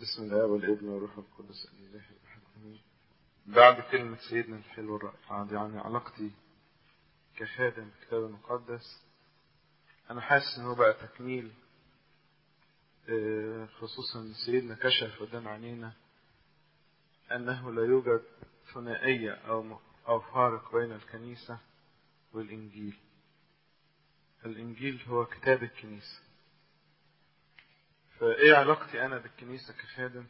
بسم الله والابن والروح القدس الإله الأحد آمين. بعد كلمة سيدنا الحلو الرائعة دي عن علاقتي كخادم الكتاب المقدس أنا حاسس إن هو بقى تكميل آه، خصوصا سيدنا كشف قدام عينينا أنه لا يوجد ثنائية أو أو فارق بين الكنيسة والإنجيل الإنجيل هو كتاب الكنيسة فإيه علاقتي أنا بالكنيسة كخادم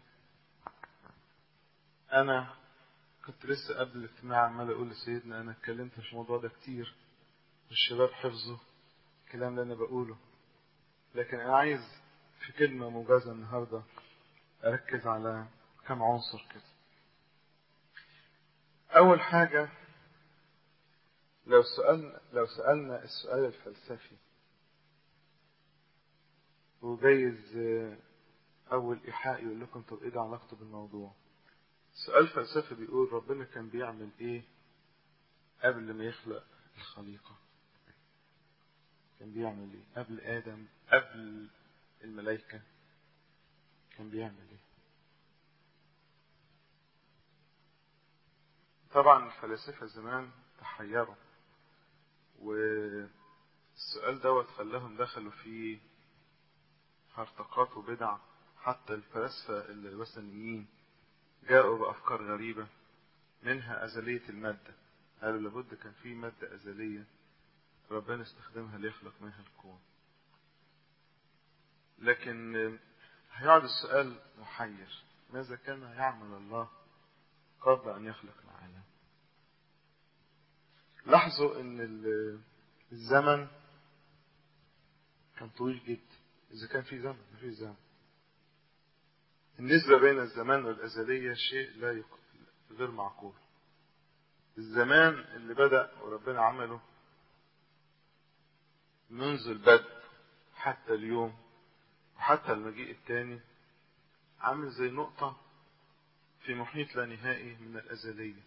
أنا كنت لسه قبل الاجتماع عمال أقول لسيدنا أنا اتكلمت في الموضوع ده كتير والشباب حفظوا الكلام اللي أنا بقوله لكن أنا عايز في كلمة موجزة النهاردة أركز على كم عنصر كده أول حاجة لو سألنا لو سألنا السؤال الفلسفي وجايز أول إيحاء يقول لكم طب إيه ده علاقته بالموضوع؟ سؤال فلسفي بيقول ربنا كان بيعمل إيه قبل ما يخلق الخليقة؟ كان بيعمل إيه؟ قبل آدم قبل الملائكة كان بيعمل إيه؟ طبعا الفلاسفة زمان تحيروا والسؤال دوت خلاهم دخلوا في هرطقات وبدع حتى الفلاسفة الوثنيين جاءوا بأفكار غريبة منها أزلية المادة قالوا لابد كان في مادة أزلية ربنا استخدمها ليخلق منها الكون لكن هيقعد السؤال محير ماذا كان يعمل الله قبل أن يخلق العالم لاحظوا أن الزمن كان طويل جدا إذا كان في زمن ما في زمن النسبة بين الزمان والأزلية شيء لا يق... غير معقول الزمان اللي بدأ وربنا عمله منذ البدء حتى اليوم وحتى المجيء الثاني عامل زي نقطة في محيط لا نهائي من الأزلية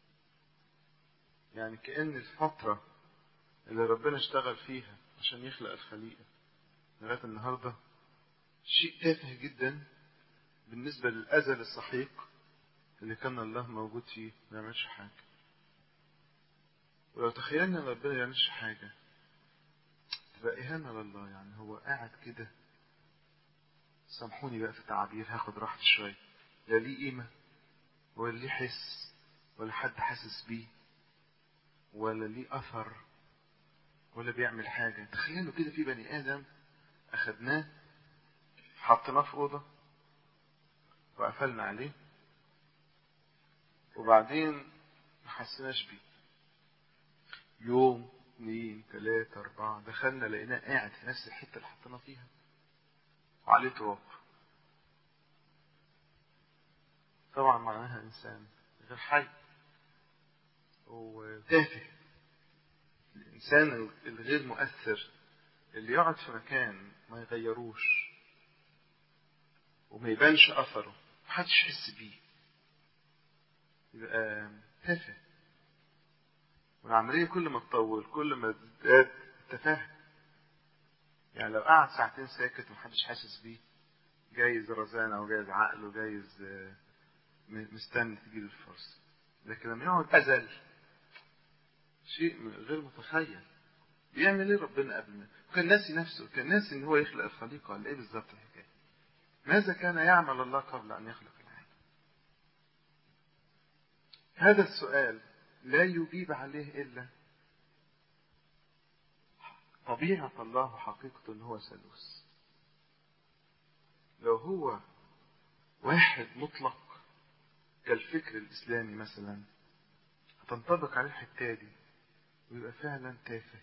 يعني كأن الفترة اللي ربنا اشتغل فيها عشان يخلق الخليقة لغاية النهاردة شيء تافه جدا بالنسبة للأزل السحيق اللي كان الله موجود فيه ما يعملش حاجة ولو تخيلنا ان ربنا ما يعملش حاجة تبقى إهانة لله يعني هو قاعد كده سامحوني بقى في التعابير هاخد راحتي شوية لا ليه قيمة ولا ليه حس ولا حد حاسس بيه ولا ليه أثر ولا بيعمل حاجة تخيلوا كده في بني آدم أخدناه حطيناه في أوضة وقفلنا عليه وبعدين ما حسيناش بيه يوم اثنين ثلاثة أربعة دخلنا لقيناه قاعد في نفس الحتة اللي حطيناه فيها وعليه تراب طبعا معناها إنسان غير حي وتافه الإنسان الغير مؤثر اللي يقعد في مكان ما يغيروش وما يبانش أثره محدش يحس بيه يبقى تافه والعملية كل ما تطول كل ما تزداد التفاهة يعني لو قعد ساعتين ساكت ومحدش حاسس بيه جايز رزانة أو جايز عقل وجايز مستني تجيله الفرصة لكن لما يقعد أزل شيء غير متخيل بيعمل ايه ربنا قبل ما كان ناسي نفسه كان ناسي ان هو يخلق الخليقه ولا ايه بالظبط الحكايه ماذا كان يعمل الله قبل ان يخلق العالم هذا السؤال لا يجيب عليه الا طبيعه الله وحقيقته ان هو ثالوث لو هو واحد مطلق كالفكر الاسلامي مثلا هتنطبق عليه الحته دي ويبقى فعلا تافه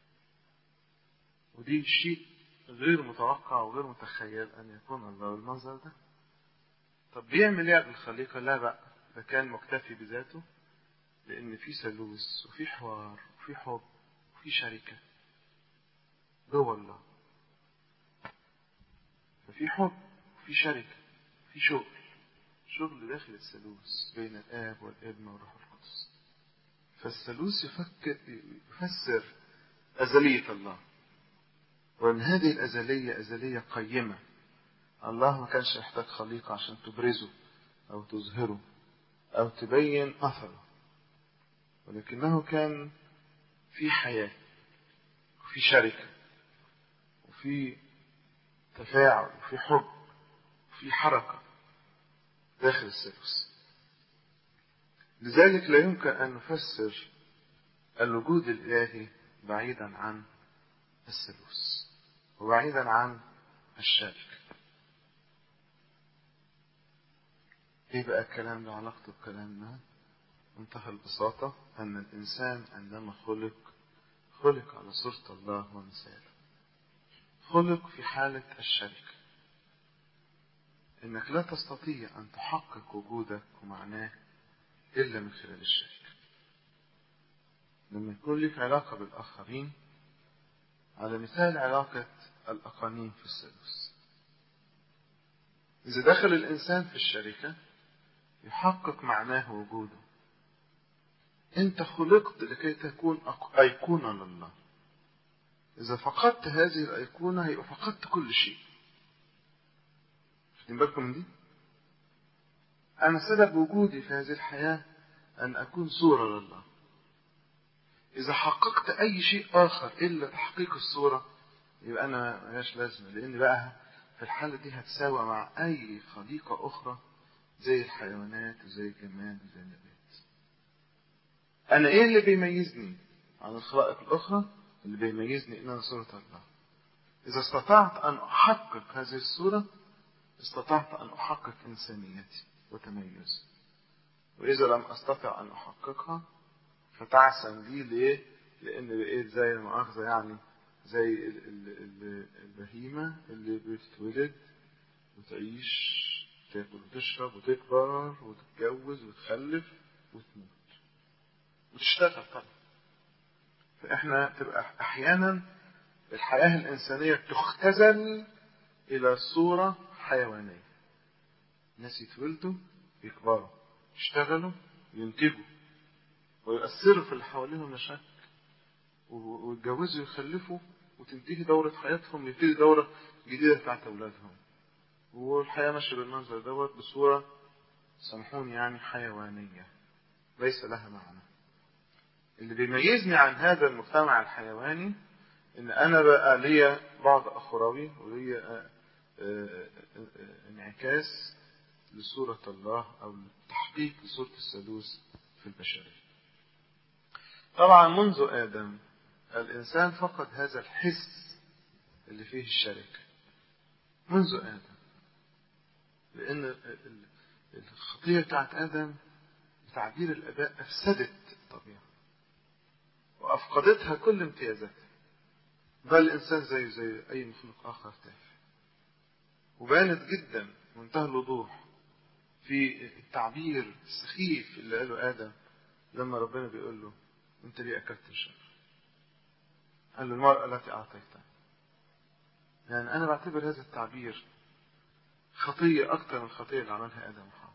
ودي شيء غير متوقع وغير متخيل أن يكون الله بالمنظر ده طب بيعمل ايه بالخليقة لا بقى ده كان مكتفي بذاته لأن في ثالوث وفي حوار وفي حب وفي شركة جوه الله ففي حب وفي شركة في شغل شغل داخل الثالوث بين الآب والابن والروح القدس فالثالوث يفكر يفسر أزلية الله وأن هذه الأزلية أزلية قيمة الله ما كانش يحتاج خليقة عشان تبرزه أو تظهره أو تبين أثره ولكنه كان في حياة وفي شركة وفي تفاعل وفي حب وفي حركة داخل الثالوث لذلك لا يمكن أن نفسر الوجود الإلهي بعيدا عن الثالوث وبعيدا عن الشركة ايه بقى الكلام ده علاقته بكلامنا منتهى البساطة أن الإنسان عندما خلق خلق على صورة الله ومثاله خلق في حالة الشركة إنك لا تستطيع أن تحقق وجودك ومعناه إلا من خلال الشركة لما يكون لك علاقة بالآخرين على مثال علاقة الأقانيم في الثالوث إذا دخل الإنسان في الشركة يحقق معناه وجوده أنت خلقت لكي تكون أيقونة لله إذا فقدت هذه الأيقونة يبقى فقدت كل شيء واخدين بالكم من دي؟ أنا سبب وجودي في هذه الحياة أن أكون صورة لله إذا حققت أي شيء آخر إلا تحقيق الصورة يبقى أنا ملهاش لازمة لأن بقى في الحالة دي هتساوى مع أي خليقة أخرى زي الحيوانات وزي الجماد وزي النبات أنا إيه اللي بيميزني عن الخلائق الأخرى اللي بيميزني إن أنا صورة الله إذا استطعت أن أحقق هذه الصورة استطعت أن أحقق إنسانيتي وتميزي وإذا لم أستطع أن أحققها فتعسن لي ليه؟ لأن بقيت زي المؤاخذة يعني زي ال ال ال البهيمة اللي بتتولد وتعيش تاكل وتشرب وتكبر وتتجوز وتخلف وتموت وتشتغل طبعا فإحنا تبقى أحيانا الحياة الإنسانية بتختزل إلى صورة حيوانية ناس يتولدوا يكبروا يشتغلوا ينتجوا ويؤثروا في اللي حواليهم مشاكل ويتجوزوا ويخلفوا وتنتهي دورة حياتهم يبتدي دورة جديدة بتاعت أولادهم والحياة ماشية بالمنظر دوت بصورة سامحوني يعني حيوانية ليس لها معنى اللي بيميزني عن هذا المجتمع الحيواني ان انا بقى ليا بعض اخروي وليا انعكاس لصورة الله او تحقيق لصورة الثالوث في البشرية طبعا منذ ادم الانسان فقد هذا الحس اللي فيه الشركة منذ ادم لان الخطية بتاعت ادم بتعبير الاباء افسدت الطبيعة وافقدتها كل امتيازاتها بل الإنسان زيه زي أي مخلوق آخر تافه وبانت جدا منتهى الوضوح في التعبير السخيف اللي قاله آدم لما ربنا بيقول له أنت ليه أكلت الشجرة؟ قال له المرأة التي أعطيتها يعني أنا بعتبر هذا التعبير خطية أكثر من الخطية اللي عملها آدم وحواء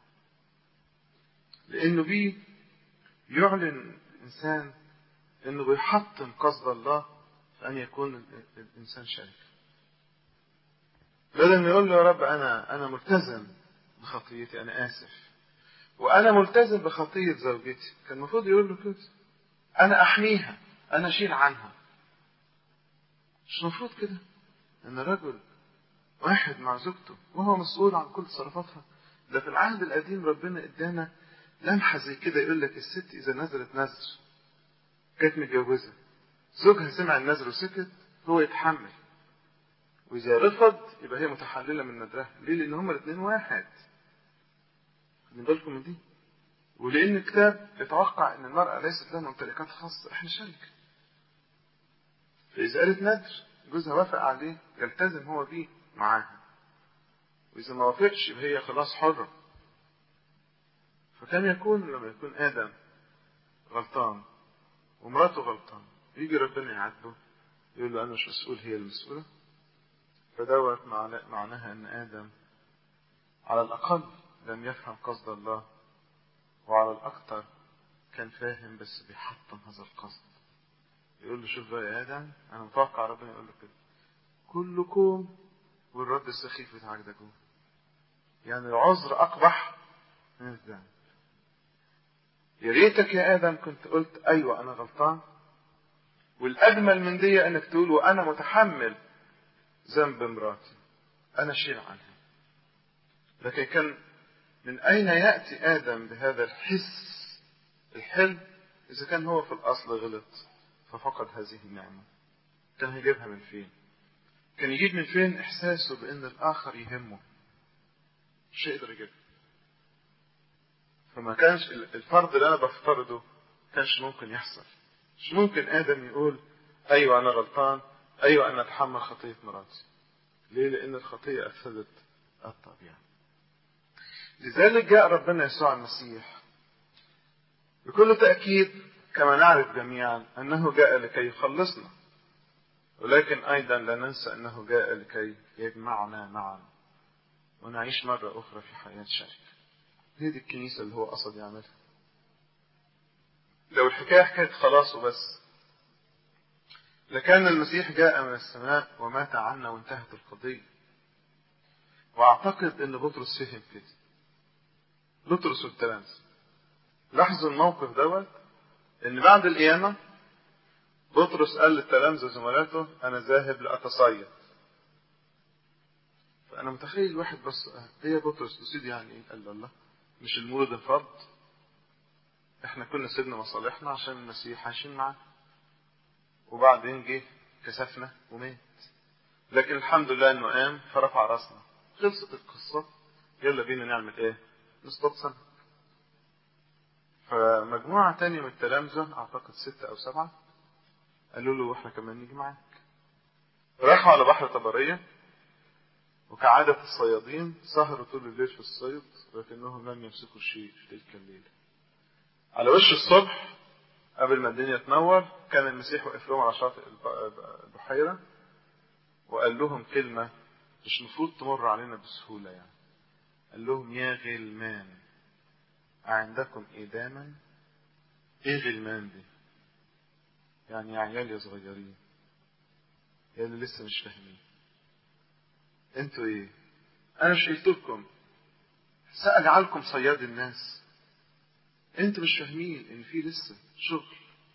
لأنه بيه يعلن الإنسان إنه بيحطم قصد الله أن يكون الإنسان شريك بدل ما يقول له يا رب أنا أنا ملتزم بخطيتي أنا آسف وأنا ملتزم بخطية زوجتي كان المفروض يقول له كده أنا أحميها أنا أشيل عنها مش المفروض كده إن رجل واحد مع زوجته وهو مسؤول عن كل تصرفاتها ده في العهد القديم ربنا ادانا لمحة زي كده يقول لك الست إذا نزلت نزل كانت متجوزة زوجها سمع النذر وسكت هو يتحمل وإذا رفض يبقى هي متحللة من نذرها ليه؟ لأن هما الاثنين واحد خدين بالكم من دي ولأن الكتاب يتوقع أن المرأة ليست لها ممتلكات خاصة إحنا شركة فإذا قالت نذر جوزها وافق عليه يلتزم هو بيه معاها وإذا ما وافقش يبقى هي خلاص حرة فكم يكون لما يكون آدم غلطان ومراته غلطان يجي ربنا يعاتبه يقول له أنا مش مسؤول هي المسؤولة فدوت معناها أن آدم على الأقل لم يفهم قصد الله وعلى الأكثر كان فاهم بس بيحطم هذا القصد يقول له شوف بقى يا آدم أنا متوقع ربنا يقول له كده كلكم والرد السخيف بتاعك ده جوه يعني العذر أقبح من الذنب يا ريتك يا آدم كنت قلت أيوة أنا غلطان والأجمل من دي أنك تقول وأنا متحمل ذنب مراتي أنا شيل عنها لكن كان من أين يأتي آدم بهذا الحس الحلم إذا كان هو في الأصل غلط ففقد هذه النعمة كان هيجيبها من فين كان يجيب من فين إحساسه بأن الآخر يهمه مش هيقدر يجيبها فما كانش الفرض اللي أنا بفترضه كانش ممكن يحصل مش ممكن آدم يقول أيوة أنا غلطان أيوة أنا أتحمل خطية مراتي ليه؟ لأن الخطية أفسدت الطبيعة لذلك جاء ربنا يسوع المسيح بكل تأكيد كما نعرف جميعا أنه جاء لكي يخلصنا ولكن أيضا لا ننسى أنه جاء لكي يجمعنا معا ونعيش مرة أخرى في حياة شركة هي دي الكنيسة اللي هو قصد يعملها لو الحكاية حكاية خلاص وبس لكان المسيح جاء من السماء ومات عنا وانتهت القضية واعتقد ان بطرس فهم كده بطرس والتلامذة لاحظوا الموقف دوت ان بعد القيامة بطرس قال للتلامذة زملاته انا ذاهب لاتصيد فانا متخيل واحد بس ايه يا بطرس تسيد يعني ايه قال له الله مش المولد انفض احنا كنا سيبنا مصالحنا عشان المسيح عايشين معانا وبعدين جه كسفنا ومات لكن الحمد لله انه قام فرفع راسنا خلصت القصة يلا بينا نعمل ايه نصطاد سمك فمجموعة تانية من التلامذة اعتقد ستة او سبعة قالوا له احنا كمان نيجي معاك راحوا على بحر طبرية وكعادة الصيادين سهروا طول الليل في الصيد ولكنهم لم يمسكوا شيء في تلك الليلة على وش الصبح قبل ما الدنيا تنور كان المسيح واقف لهم على شاطئ البحيرة وقال لهم كلمة مش المفروض تمر علينا بسهولة يعني قال لهم يا غلمان عندكم إداما إيه غلمان دي يعني يا عيال يا صغيرين يا اللي لسه مش فاهمين انتوا ايه انا مش قلت لكم سأجعلكم صياد الناس انتوا مش فاهمين ان في لسه شغل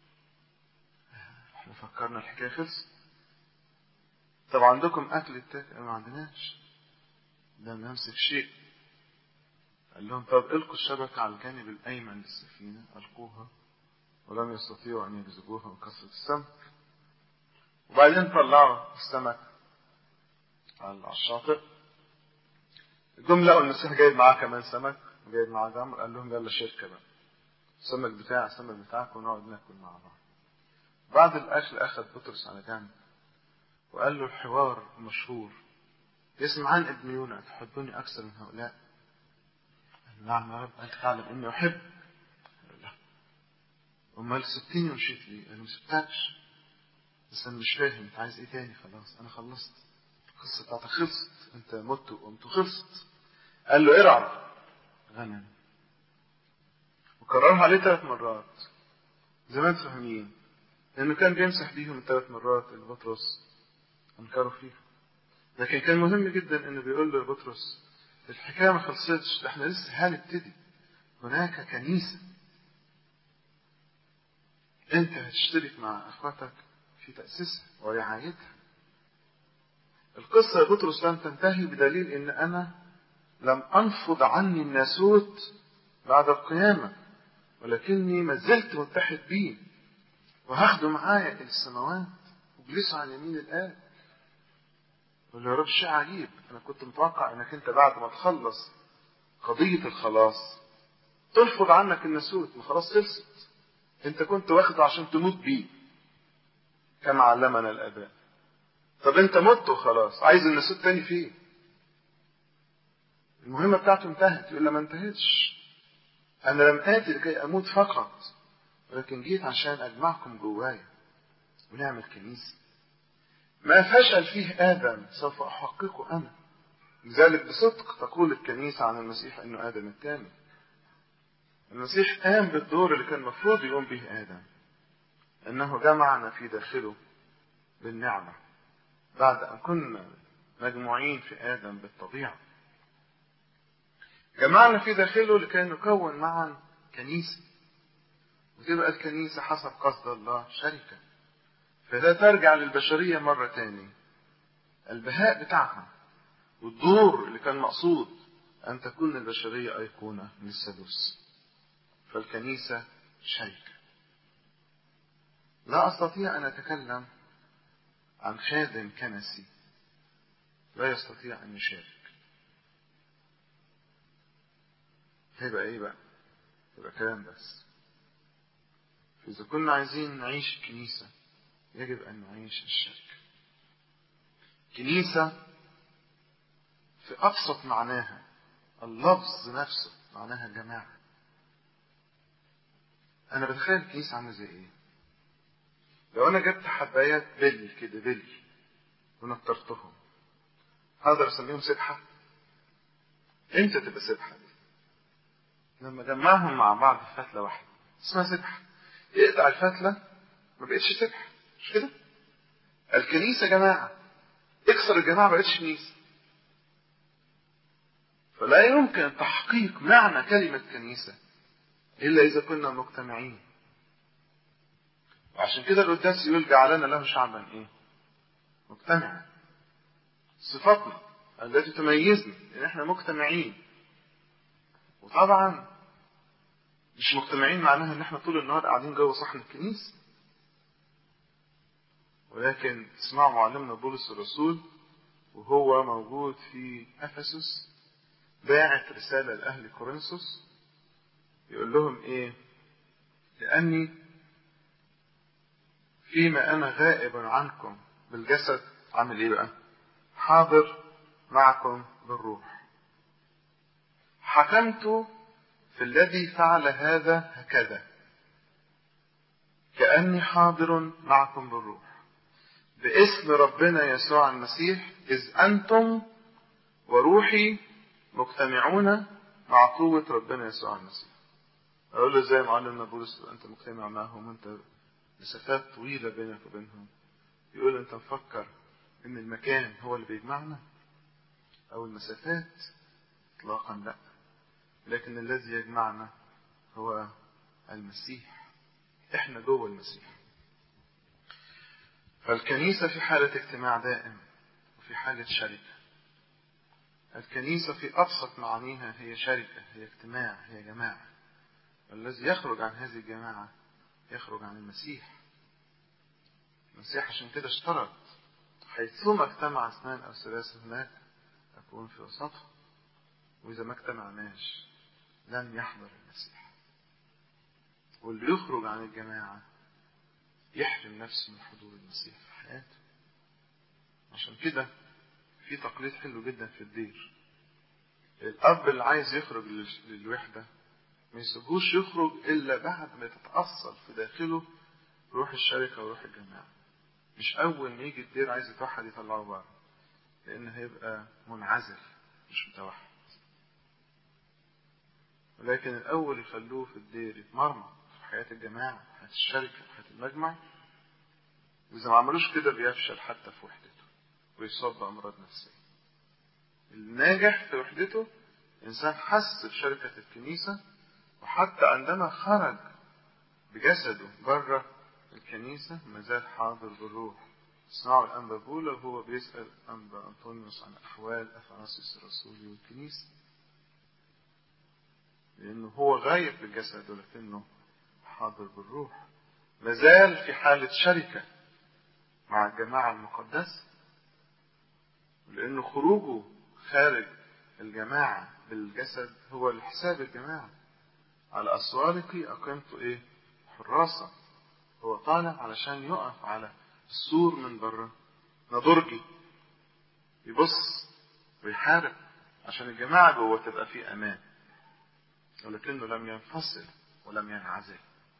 احنا فكرنا الحكايه خلصت طب عندكم اكل التاكل ما عندناش لم نمسك شيء قال لهم طب القوا الشبكه على الجانب الايمن للسفينه القوها ولم يستطيعوا ان يجذبوها من كثره السمك وبعدين طلعوا السمك على الشاطئ جم لقوا المسيح جايب معاه كمان سمك وجايب معاه جمر قال لهم يلا شركه بقى السمك بتاعي السمك بتاعك ونقعد ناكل مع بعض بعد الاكل اخذ بطرس على جنب وقال له الحوار المشهور يسمعان ابن يونا تحبني اكثر من هؤلاء قال نعم يا رب انت تعلم اني احب قال لا امال سبتني ومشيت ليه قال ما سبتكش بس انا مش فاهم انت عايز ايه تاني خلاص انا خلصت القصه بتاعتك خلصت انت مت وقمت وخلصت قال له ارعى غنم وكررها عليه ثلاث مرات زي ما انتم فاهمين لانه كان بيمسح بيهم الثلاث مرات اللي بطرس انكروا فيها لكن كان مهم جدا انه بيقول له بطرس الحكايه ما خلصتش ده احنا لسه هنبتدي هناك كنيسه انت هتشترك مع اخواتك في تاسيسها ورعايتها القصه يا بطرس لم تنتهي بدليل ان انا لم انفض عني الناسوت بعد القيامه ولكني ما زلت متحد بيه وهاخده معايا الى السماوات وجلسه عن يمين الاب قال له يا رب شيء عجيب انا كنت متوقع انك انت بعد ما تخلص قضيه الخلاص ترفض عنك الناسوت ما خلاص خلصت انت كنت واخده عشان تموت بيه كما علمنا الاباء طب انت مت وخلاص عايز الناسوت تاني فيه المهمه بتاعته انتهت يقول ما انتهتش انا لم اتي لكي اموت فقط ولكن جيت عشان اجمعكم جوايا ونعمل كنيسه ما فشل فيه آدم سوف أحققه أنا لذلك بصدق تقول الكنيسة عن المسيح أنه آدم الثاني المسيح قام بالدور اللي كان المفروض يقوم به آدم أنه جمعنا في داخله بالنعمة بعد أن كنا مجموعين في آدم بالطبيعة جمعنا في داخله لكي نكون معا كنيسة وتبقى الكنيسة حسب قصد الله شركة فده ترجع للبشرية مرة تاني البهاء بتاعها والدور اللي كان مقصود أن تكون البشرية أيقونة للثالوث فالكنيسة شركة لا أستطيع أن أتكلم عن خادم كنسي لا يستطيع أن يشارك هيبقى إيه بقى؟ يبقى كلام بس إذا كنا عايزين نعيش الكنيسة يجب أن نعيش الشركة كنيسة في أبسط معناها اللفظ نفسه معناها جماعة أنا بتخيل الكنيسة عاملة زي إيه؟ لو أنا جبت حبايات بل كده بل ونطرتهم هقدر أسميهم سبحة؟ إمتى تبقى سبحة دي؟ لما جمعهم مع بعض في فتلة واحدة اسمها سبحة يقطع الفتلة ما بقتش سبحة مش كده؟ الكنيسة جماعة اكسر الجماعة ما بقتش كنيسة فلا يمكن تحقيق معنى كلمة كنيسة إلا إذا كنا مجتمعين وعشان كده القداس يقول جعلنا له شعبا إيه؟ مجتمع صفاتنا التي تميزنا إن إحنا مجتمعين وطبعا مش مجتمعين معناها إن إحنا طول النهار قاعدين جوه صحن الكنيسة ولكن تسمعوا معلمنا بولس الرسول وهو موجود في أفسس باعت رسالة لأهل كورنثوس يقول لهم إيه؟ لأني فيما أنا غائب عنكم بالجسد عامل إيه بقى؟ حاضر معكم بالروح. حكمت في الذي فعل هذا هكذا كأني حاضر معكم بالروح باسم ربنا يسوع المسيح إذ أنتم وروحي مجتمعون مع قوة ربنا يسوع المسيح أقول له إزاي معلمنا بولس أنت مجتمع معهم وأنت مسافات طويلة بينك وبينهم يقول أنت مفكر إن المكان هو اللي بيجمعنا أو المسافات إطلاقا لا لكن الذي يجمعنا هو المسيح إحنا جوه المسيح فالكنيسة في حالة اجتماع دائم وفي حالة شركة الكنيسة في أبسط معانيها هي شركة هي اجتماع هي جماعة والذي يخرج عن هذه الجماعة يخرج عن المسيح المسيح عشان كده اشترط حيثما اجتمع اثنان أو ثلاثة هناك أكون في وسطهم وإذا ما اجتمعناش لن يحضر المسيح واللي يخرج عن الجماعة يحرم نفسه من حضور المسيح في حياته عشان كده في تقليد حلو جدا في الدير الأب اللي عايز يخرج للوحدة ما يسيبوش يخرج إلا بعد ما تتأصل في داخله روح الشركة وروح الجماعة مش أول ما يجي الدير عايز يتوحد يطلعه بره لأن هيبقى منعزل مش متوحد ولكن الأول يخلوه في الدير يتمرمط في حياة الجماعة في حياة الشركة في حياة المجمع وإذا ما عملوش كده بيفشل حتى في وحدته ويصاب بأمراض نفسية الناجح في وحدته إنسان حس بشركة الكنيسة وحتى عندما خرج بجسده بره الكنيسة ما زال حاضر بالروح اسمعوا الأنبا بولا وهو بيسأل أنبا أنطونيوس عن أحوال أفراسيس الرسول والكنيسة لأنه هو غايب بالجسد ولكنه حاضر بالروح ما زال في حالة شركة مع الجماعة المقدسة لأنه خروجه خارج الجماعة بالجسد هو لحساب الجماعة على أسوارك أقمت إيه حراسة هو طالع علشان يقف على السور من بره نضرجي يبص ويحارب عشان الجماعة جوه تبقى في أمان ولكنه لم ينفصل ولم ينعزل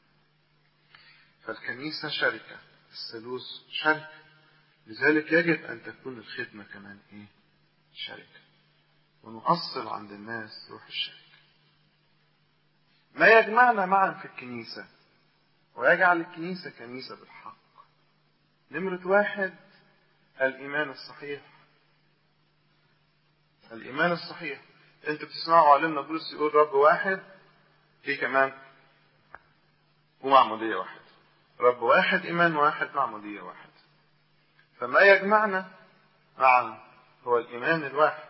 فالكنيسة شركة الثالوث شركة لذلك يجب أن تكون الخدمة كمان إيه شركة ونؤصل عند الناس روح الشركة ما يجمعنا معا في الكنيسة ويجعل الكنيسة كنيسة بالحق نمرة واحد الإيمان الصحيح الإيمان الصحيح انتوا بتسمعوا علمنا بولس يقول رب واحد في كمان ومعمودية واحد رب واحد إيمان واحد معمودية واحد فما يجمعنا معا هو الإيمان الواحد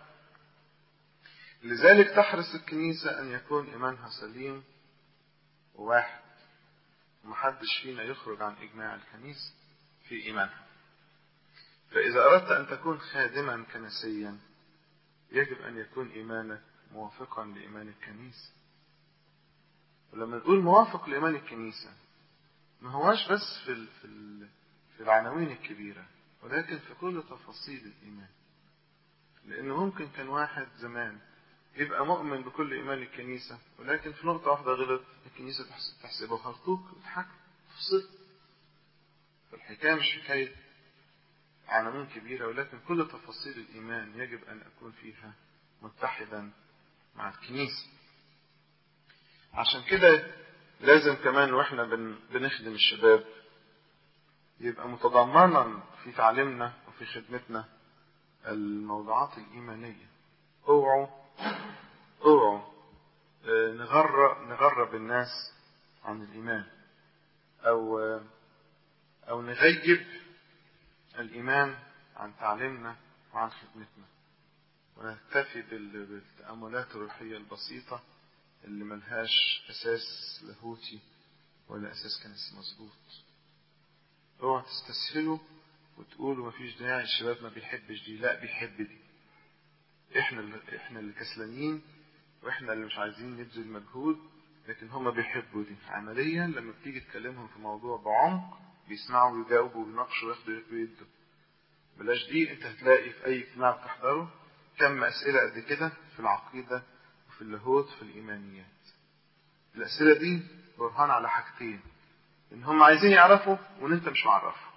لذلك تحرص الكنيسة أن يكون إيمانها سليم وواحد ومحدش فينا يخرج عن إجماع الكنيسة في إيمانها فإذا أردت أن تكون خادما كنسيا يجب أن يكون إيمانك موافقا لإيمان الكنيسة ولما نقول موافق لإيمان الكنيسة ما هواش بس في ال في ال في العناوين الكبيرة ولكن في كل تفاصيل الإيمان لأنه ممكن كان واحد زمان يبقى مؤمن بكل إيمان الكنيسة ولكن في نقطة واحدة غلط الكنيسة تحسبه خرطوك وتحكم تفصل فالحكاية مش حكاية عناوين كبيرة ولكن كل تفاصيل الإيمان يجب أن أكون فيها متحدا مع الكنيسة عشان كده لازم كمان واحنا بن بنخدم الشباب يبقى متضمنا في تعليمنا وفي خدمتنا الموضوعات الإيمانية اوعوا اوعوا نغرب نغرب الناس عن الإيمان أو أو نغيب الإيمان عن تعليمنا وعن خدمتنا ونكتفي بالتأملات الروحية البسيطة اللي ملهاش أساس لاهوتي ولا أساس كنسي مظبوط اوعى تستسهلوا وتقولوا مفيش داعي الشباب ما بيحبش دي لا بيحب دي احنا اللي احنا اللي كسلانين واحنا اللي مش عايزين نبذل مجهود لكن هما بيحبوا دي عمليا لما بتيجي تكلمهم في موضوع بعمق بيسمعوا ويجاوبوا ويناقشوا وياخدوا يدوا بلاش دي انت هتلاقي في اي اجتماع بتحضره كم اسئله قد كده في العقيده وفي اللاهوت في الايمانيات الاسئله دي برهان على حاجتين ان هم عايزين يعرفوا وان انت مش معرفه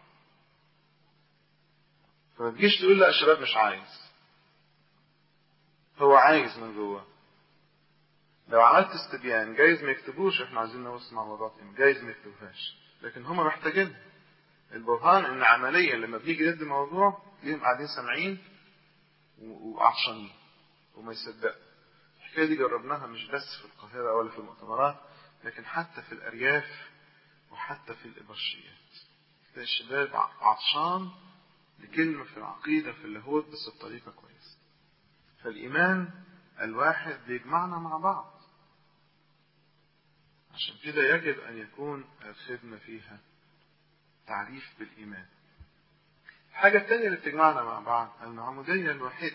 فما تجيش تقول لا الشباب مش عايز هو عايز من جوه لو عملت استبيان جايز ما يكتبوش احنا عايزين نوصل موضوعات جايز ما يكتبوهاش لكن هم محتاجين البرهان ان عمليا لما بنيجي ندي موضوع ليهم قاعدين سامعين وعطشانين وما يصدقوا الحكايه دي جربناها مش بس في القاهره ولا في المؤتمرات لكن حتى في الارياف وحتى في الابرشيات تلاقي الشباب عطشان لكلمه في العقيده في اللاهوت بس بطريقه كويسه فالايمان الواحد بيجمعنا مع بعض عشان كده يجب أن يكون الخدمة فيها تعريف بالإيمان الحاجة الثانية اللي بتجمعنا مع بعض المعمودية الوحيدة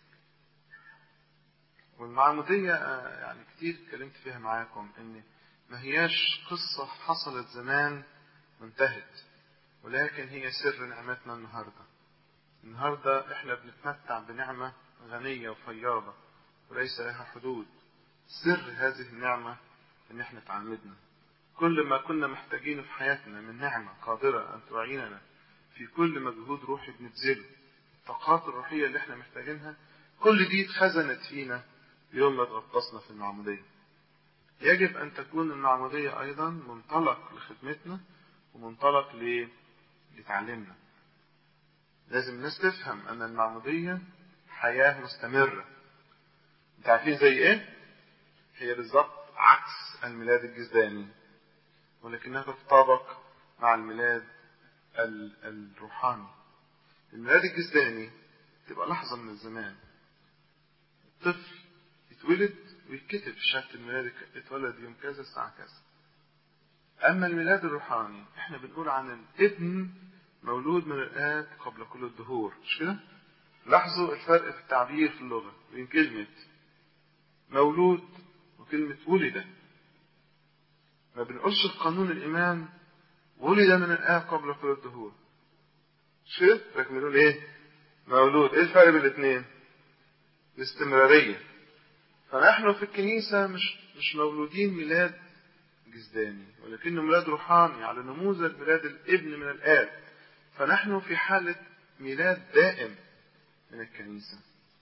والمعمودية يعني كتير اتكلمت فيها معاكم ان ما هياش قصة حصلت زمان وانتهت ولكن هي سر نعمتنا النهاردة النهاردة احنا بنتمتع بنعمة غنية وفياضة وليس لها حدود سر هذه النعمة ان احنا تعمدنا كل ما كنا محتاجينه في حياتنا من نعمة قادرة ان تعيننا في كل مجهود روحي بنبذله الطاقات الروحية اللي احنا محتاجينها كل دي اتخزنت فينا يوم ما اتغطسنا في المعمودية يجب ان تكون المعمودية ايضا منطلق لخدمتنا ومنطلق ل... لتعليمنا لازم الناس تفهم ان المعمودية حياة مستمرة انت عارفين زي ايه هي بالظبط عكس الميلاد الجسداني ولكنها تتطابق مع الميلاد الروحاني الميلاد الجسداني تبقى لحظة من الزمان الطفل يتولد ويتكتب في شهادة الميلاد اتولد يوم كذا الساعة كذا أما الميلاد الروحاني احنا بنقول عن الابن مولود من الآب قبل كل الدهور مش كده؟ لاحظوا الفرق في التعبير في اللغة بين كلمة مولود وكلمة ولد ما بنقولش في قانون الإيمان ولد من الآب قبل كل الدهور مش كده؟ لكن بنقول إيه؟ مولود إيه الفرق بين الاثنين؟ الاستمرارية فنحن في الكنيسة مش مش مولودين ميلاد جسداني ولكنه ميلاد روحاني على نموذج ميلاد الابن من الآب فنحن في حالة ميلاد دائم من الكنيسة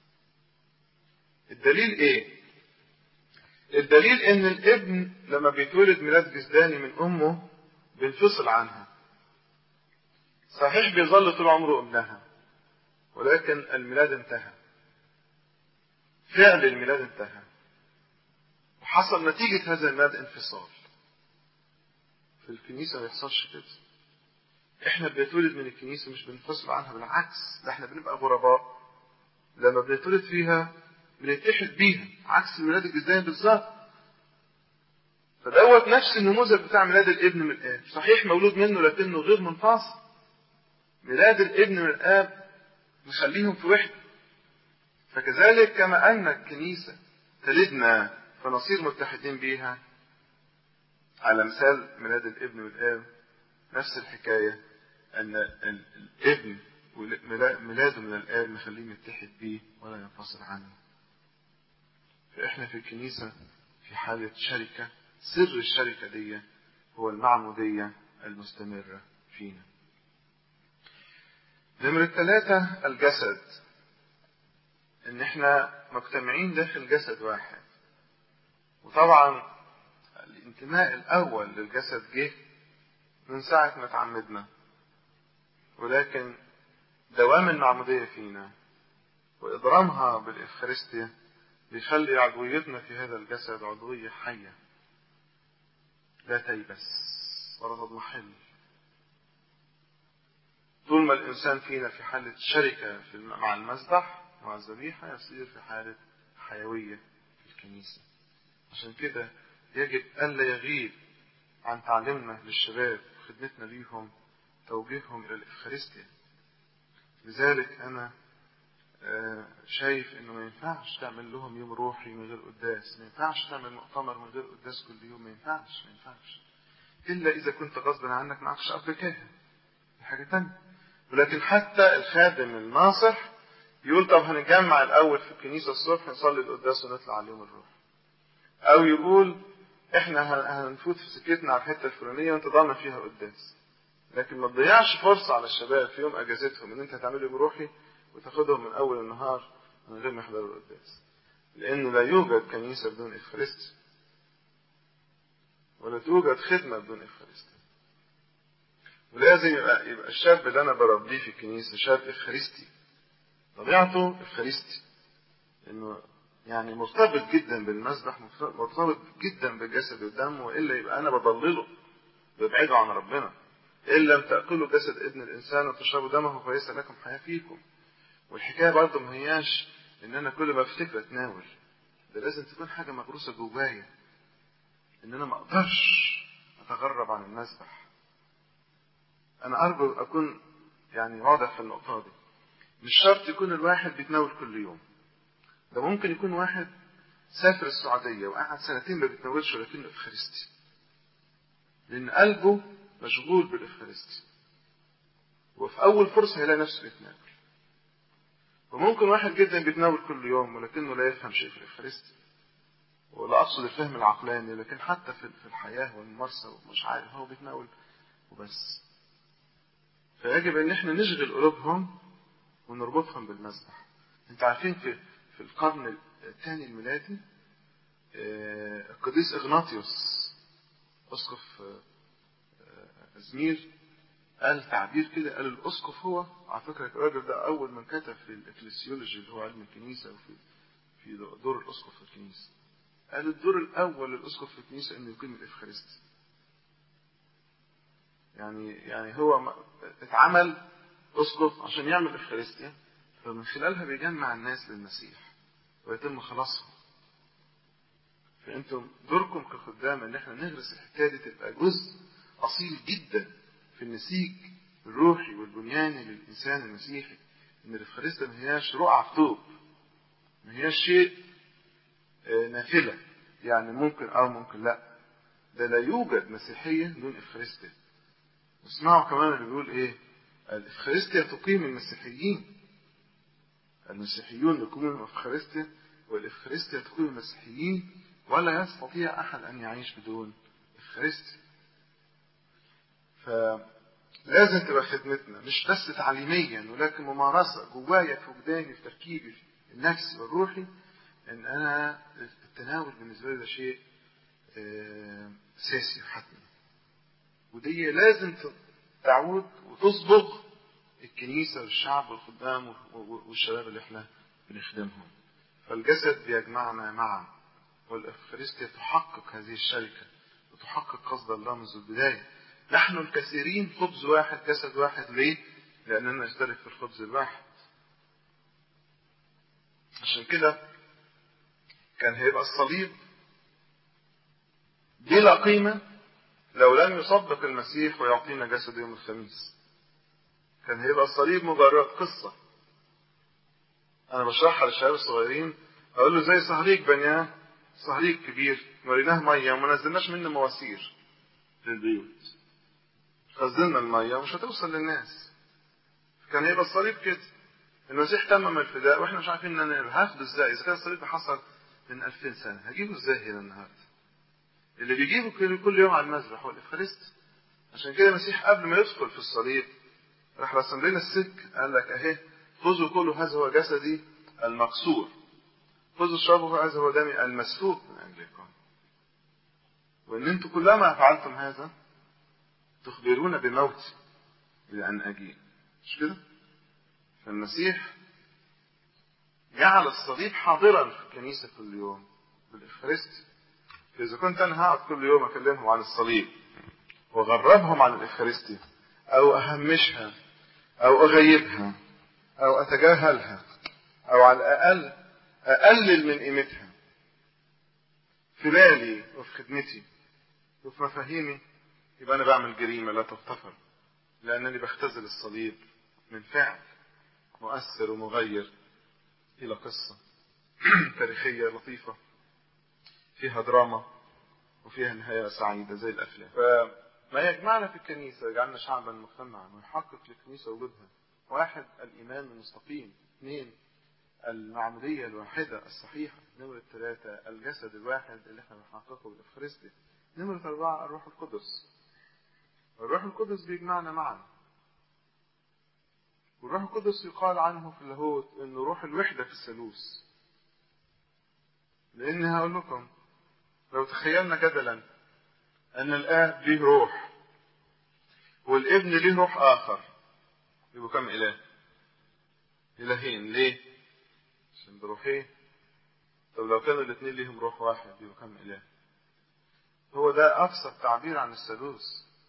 الدليل ايه الدليل ان الابن لما بيتولد ميلاد جسداني من امه بينفصل عنها صحيح بيظل طول عمره ابنها ولكن الميلاد انتهى فعل الميلاد انتهى وحصل نتيجة هذا الميلاد انفصال في الكنيسة ما يحصلش كده احنا بنتولد من الكنيسة مش بننفصل عنها بالعكس ده احنا بنبقى غرباء لما بنتولد فيها بنتحد بيها عكس الميلاد الجزائي بالظبط فدوت نفس النموذج بتاع ميلاد الابن من الاب صحيح مولود منه لكنه غير منفصل ميلاد الابن من الاب نخليهم في وحده فكذلك كما ان الكنيسه تلدنا فنصير متحدين بيها على مثال ميلاد الابن من الاب نفس الحكايه ان الابن ميلاده من الاب نخليه متحد بيه ولا ينفصل عنه فاحنا في الكنيسه في حاله شركه سر الشركة دي هو المعمودية المستمرة فينا نمرة ثلاثة الجسد ان احنا مجتمعين داخل جسد واحد وطبعا الانتماء الاول للجسد جه من ساعة ما تعمدنا ولكن دوام المعمودية فينا وإضرامها بالإفخارستيا بيخلي عضويتنا في هذا الجسد عضوية حية لا تيبس ولا تضمحل طول ما الإنسان فينا في حالة شركة في مع المذبح مع الذبيحة يصير في حالة حيوية في الكنيسة عشان كده يجب ألا يغيب عن تعليمنا للشباب وخدمتنا ليهم توجيههم إلى الإفخارستيا لذلك أنا شايف إنه ما ينفعش تعمل لهم يوم روحي من غير قداس ما ينفعش تعمل مؤتمر من غير قداس كل يوم ما ينفعش ما ينفعش إلا إذا كنت غصبا عنك معكش أب كاهن دي حاجة تانية ولكن حتى الخادم الناصح يقول طب هنتجمع الأول في الكنيسة الصبح نصلي القداس ونطلع على اليوم الروحي أو يقول إحنا هنفوت في سكتنا على الحتة الفلانية وأنت ضامن فيها قداس لكن ما تضيعش فرصة على الشباب في يوم أجازتهم إن أنت هتعمل يوم روحي وتاخدهم من أول النهار من غير ما يحضروا القداس لأن لا يوجد كنيسة بدون إفخارستي ولا توجد خدمة بدون إفخارستي ولازم يبقى, يبقى الشاب اللي أنا بربيه في الكنيسة شاب إفخارستي طبيعته إفخارستي لأنه يعني مرتبط جدا بالمسبح مرتبط جدا بالجسد والدم وإلا يبقى أنا بضلله ببعده عن ربنا إن لم تأكلوا جسد ابن الإنسان وتشربوا دمه فليس لكم حياة فيكم والحكاية برضه ما هياش إن أنا كل ما أفتكر أتناول ده لازم تكون حاجة مغروسة جوايا إن أنا ما أقدرش أتغرب عن المسبح أنا أرجو أكون يعني واضح في النقطة دي مش شرط يكون الواحد بيتناول كل يوم ده ممكن يكون واحد سافر السعودية وقعد سنتين ما بيتناولش ولكنه إفخارستي لأن قلبه مشغول بالإفخارستي وفي أول فرصة هيلاقي نفسه بيتناول وممكن واحد جدا بيتناول كل يوم ولكنه لا يفهم شيء في الإفخارستي ولا أقصد الفهم العقلاني لكن حتى في الحياة والممارسة ومش عارف هو بيتناول وبس فيجب ان احنا نشغل قلوبهم ونربطهم بالمسبح انت عارفين في في القرن الثاني الميلادي القديس اغناطيوس اسقف ازمير قال تعبير كده قال الاسقف هو على فكره الراجل ده اول من كتب في الاكليسيولوجي اللي هو علم الكنيسه وفي في دور الاسقف في الكنيسه قال الدور الاول للاسقف في الكنيسه انه يقيم الافخارستي يعني يعني هو اتعمل اسقف عشان يعمل افخارستيا فمن خلالها بيجمع الناس للمسيح ويتم خلاصهم فانتم دوركم كخدام ان احنا نغرس الحكايه دي تبقى جزء اصيل جدا في النسيج الروحي والبنياني للانسان المسيحي ان الافخارستيا ما هياش رقعه في طوب ما هياش شيء نافله يعني ممكن او ممكن لا ده لا يوجد مسيحيه دون افخارستيا اسمعوا كمان اللي بيقول ايه الافخارستيا تقيم المسيحيين المسيحيون يقيمون الافخارستيا والافخارستيا تقيم المسيحيين ولا يستطيع احد ان يعيش بدون افخارستيا فلازم تبقى خدمتنا مش بس تعليميا ولكن ممارسة جوايا في وجداني في تركيبي النفسي والروحي ان انا التناول بالنسبة لي ده شيء اساسي وحتمي ودي لازم تعود وتصبغ الكنيسة والشعب والخدام والشباب اللي احنا بنخدمهم فالجسد بيجمعنا معا والإفخارستيا تحقق هذه الشركة وتحقق قصد الله منذ البداية نحن الكثيرين خبز واحد جسد واحد ليه؟ لأننا نشترك في الخبز الواحد عشان كده كان هيبقى الصليب بلا قيمة لو لم يصدق المسيح ويعطينا جسد يوم الخميس كان هيبقى الصليب مجرد قصة أنا بشرحها للشباب الصغيرين أقول له زي صهريج بنياه صهريج كبير وريناه مية وما نزلناش منه مواسير للبيوت خزنا المية ومش هتوصل للناس كان هيبقى الصليب كده المسيح تمم الفداء واحنا مش عارفين ان هاخده ازاي اذا كان الصليب حصل من 2000 سنه هجيبه ازاي هنا النهارده اللي بيجيبه كل يوم على المذبح هو الافخارست عشان كده المسيح قبل ما يدخل في الصليب راح رسم لنا السك قال لك اهي خذوا كل هذا هو جسدي المكسور خذوا اشربوا هذا هو دمي المسفوك من اجلكم وان انتم كلما فعلتم هذا تخبرون بموتي الى ان اجيء مش كده فالمسيح جعل الصليب حاضرا في الكنيسه كل يوم بالافخارستي فاذا كنت انا هقعد كل يوم اكلمهم عن الصليب واغربهم عن الافخارستيا او اهمشها او اغيبها او اتجاهلها او على الاقل اقلل من قيمتها في بالي وفي خدمتي وفي مفاهيمي يبقى انا بعمل جريمه لا تغتفر لانني بختزل الصليب من فعل مؤثر ومغير الى قصه تاريخيه لطيفه فيها دراما وفيها نهايه سعيده زي الافلام فما يجمعنا في الكنيسه يجعلنا شعبا مجتمعا ويحقق للكنيسه وجودها واحد الايمان المستقيم اثنين المعموديه الواحده الصحيحه نمرة ثلاثة الجسد الواحد اللي احنا بنحققه بالافخارستيا نمرة أربعة الروح القدس الروح القدس بيجمعنا معا والروح القدس يقال عنه في اللاهوت انه روح الوحدة في الثالوث لان هقول لكم لو تخيلنا جدلا ان الاب ليه روح والابن ليه روح اخر يبقوا كم اله الهين ليه عشان بروحين طب لو كانوا الاثنين ليهم روح واحد يبقوا كم اله هو ده ابسط تعبير عن الثالوث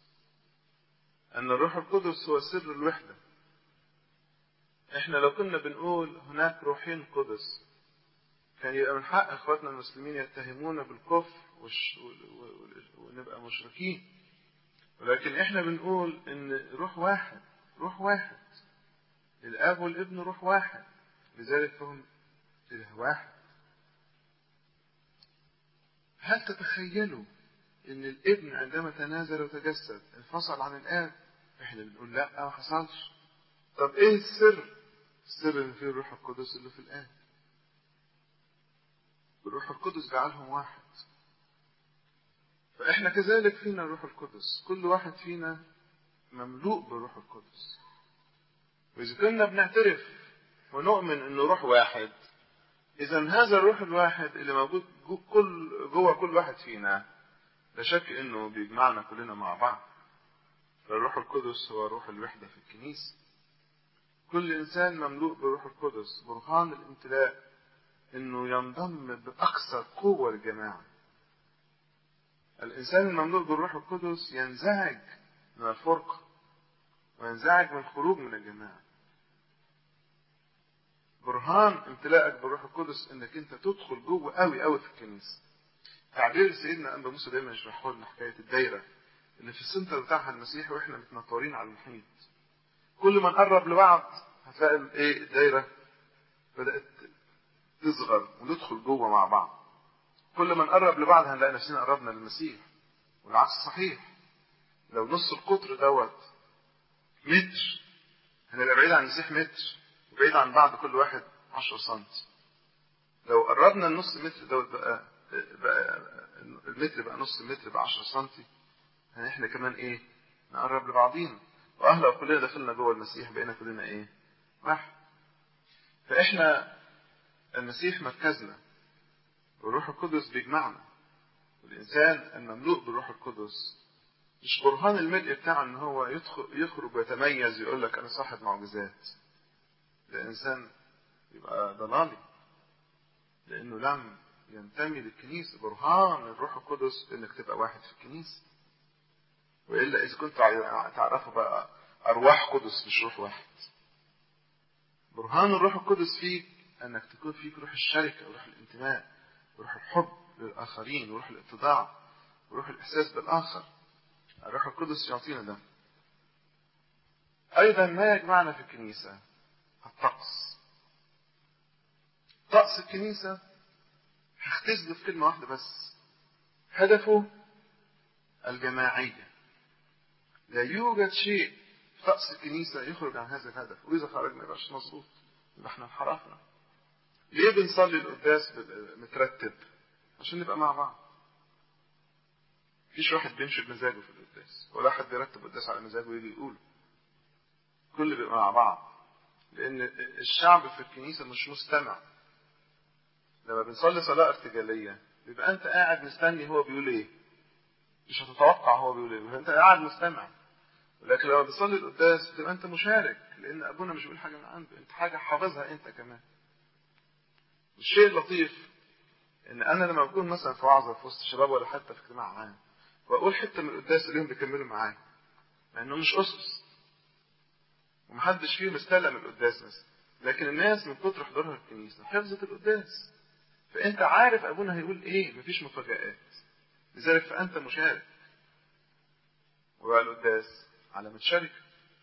ان الروح القدس هو سر الوحده احنا لو كنا بنقول هناك روحين قدس كان يبقى من حق اخواتنا المسلمين يتهمونا بالكفر وش ونبقى مشركين ولكن احنا بنقول ان روح واحد روح واحد الاب والابن روح واحد لذلك فهم اله واحد هل تتخيلوا ان الابن عندما تنازل وتجسد انفصل عن الاب احنا بنقول لا ما حصلش طب ايه السر السر اللي فيه الروح القدس اللي في الاب الروح القدس جعلهم واحد فاحنا كذلك فينا الروح القدس كل واحد فينا مملوء بالروح القدس واذا كنا بنعترف ونؤمن انه روح واحد اذا هذا الروح الواحد اللي موجود جو كل جوه كل واحد فينا لا شك انه بيجمعنا كلنا مع بعض فالروح القدس هو روح الوحده في الكنيسه كل انسان مملوء بالروح القدس برهان الامتلاء انه ينضم باكثر قوه للجماعه الانسان المملوء بالروح القدس ينزعج من الفرقه وينزعج من الخروج من الجماعه برهان امتلاءك بالروح القدس انك انت تدخل جوه قوي قوي في الكنيسه تعبير سيدنا انبا موسى دايما يشرحه لنا حكايه الدايره اللي في السنتر بتاعها المسيح واحنا متنطورين على المحيط كل ما نقرب لبعض هتلاقي ايه الدايره بدات تصغر وندخل جوه مع بعض كل ما نقرب لبعض هنلاقي نفسنا قربنا للمسيح والعكس صحيح لو نص القطر دوت متر هنبقى بعيد عن المسيح متر وبعيد عن بعض كل واحد 10 سم لو قربنا النص متر دوت بقى بقى المتر بقى نص متر بقى 10 سم احنا كمان ايه نقرب لبعضينا واه لو كلنا دخلنا جوه المسيح بقينا كلنا ايه واحد فاحنا المسيح مركزنا والروح القدس بيجمعنا والانسان المملوء بالروح القدس مش برهان الملء بتاعه ان هو يدخل يخرج ويتميز ويقول لك انا صاحب معجزات ده انسان يبقى ضلالي لأنه لم ينتمي للكنيسة برهان الروح القدس إنك تبقى واحد في الكنيسة وإلا إذا كنت تعرفوا بقى أرواح قدس مش روح واحد برهان الروح القدس فيك أنك تكون فيك روح الشركة وروح الانتماء وروح الحب للآخرين وروح الاتضاع وروح الإحساس بالآخر الروح القدس يعطينا ده أيضا ما يجمعنا في الكنيسة الطقس طقس الكنيسة هختزله في كلمة واحدة بس هدفه الجماعية لا يوجد شيء في طقس الكنيسة يخرج عن هذا الهدف وإذا خرج ما يبقاش مظبوط يبقى احنا انحرفنا ليه بنصلي القداس مترتب عشان نبقى مع بعض مفيش واحد بيمشي بمزاجه في القداس ولا حد يرتب القداس على مزاجه ويجي يقوله كل بيبقى مع بعض لأن الشعب في الكنيسة مش مستمع لما بنصلي صلاة ارتجالية بيبقى أنت قاعد مستني هو بيقول إيه مش هتتوقع هو بيقول إيه أنت قاعد مستمع ولكن لما بتصلي القداس بتبقى أنت مشارك لأن أبونا مش بيقول حاجة من عنده أنت حاجة حافظها أنت كمان الشيء اللطيف ان انا لما بكون مثلا في وعظه في وسط الشباب ولا حتى في اجتماع عام واقول حته من القداس اللي هم بيكملوا معايا مع انهم مش اسس ومحدش فيهم استلم القداس مثلا لكن الناس من كتر حضورها في الكنيسه حفظت القداس فانت عارف ابونا هيقول ايه مفيش مفاجآت لذلك فانت مشارك وبقى القداس علامة شركة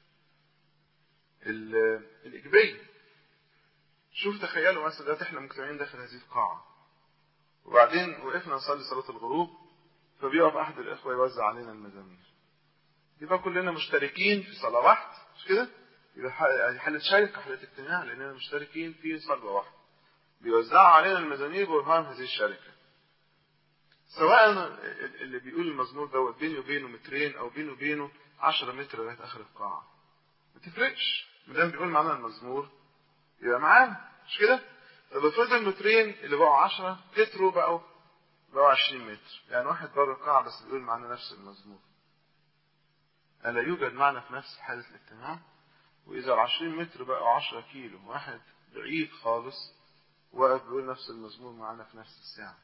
الإيجابية شوف تخيلوا مثلا دلوقتي احنا مجتمعين داخل هذه القاعة وبعدين وقفنا نصلي صلاة الغروب فبيقف أحد الإخوة يوزع علينا المزامير يبقى كلنا مشتركين في صلاة واحدة مش كده؟ يبقى حالة شركة حالة اجتماع لأننا مشتركين في صلاة واحدة بيوزعوا علينا المزامير برهان هذه الشركة سواء اللي بيقول المزمور دوت بيني وبينه مترين أو بيني وبينه 10 متر لغاية آخر القاعة ما تفرقش ما دام بيقول معانا المزمور يبقى معانا مش كده؟ طب افرض المترين اللي بقوا 10 كتروا بقوا بقوا 20 متر يعني واحد بره القاعة بس بيقول معانا نفس المزمور ألا يوجد معنا في نفس حالة الاجتماع وإذا ال 20 متر بقوا 10 كيلو واحد بعيد خالص واقف بيقول نفس المزمور معانا في نفس الساعة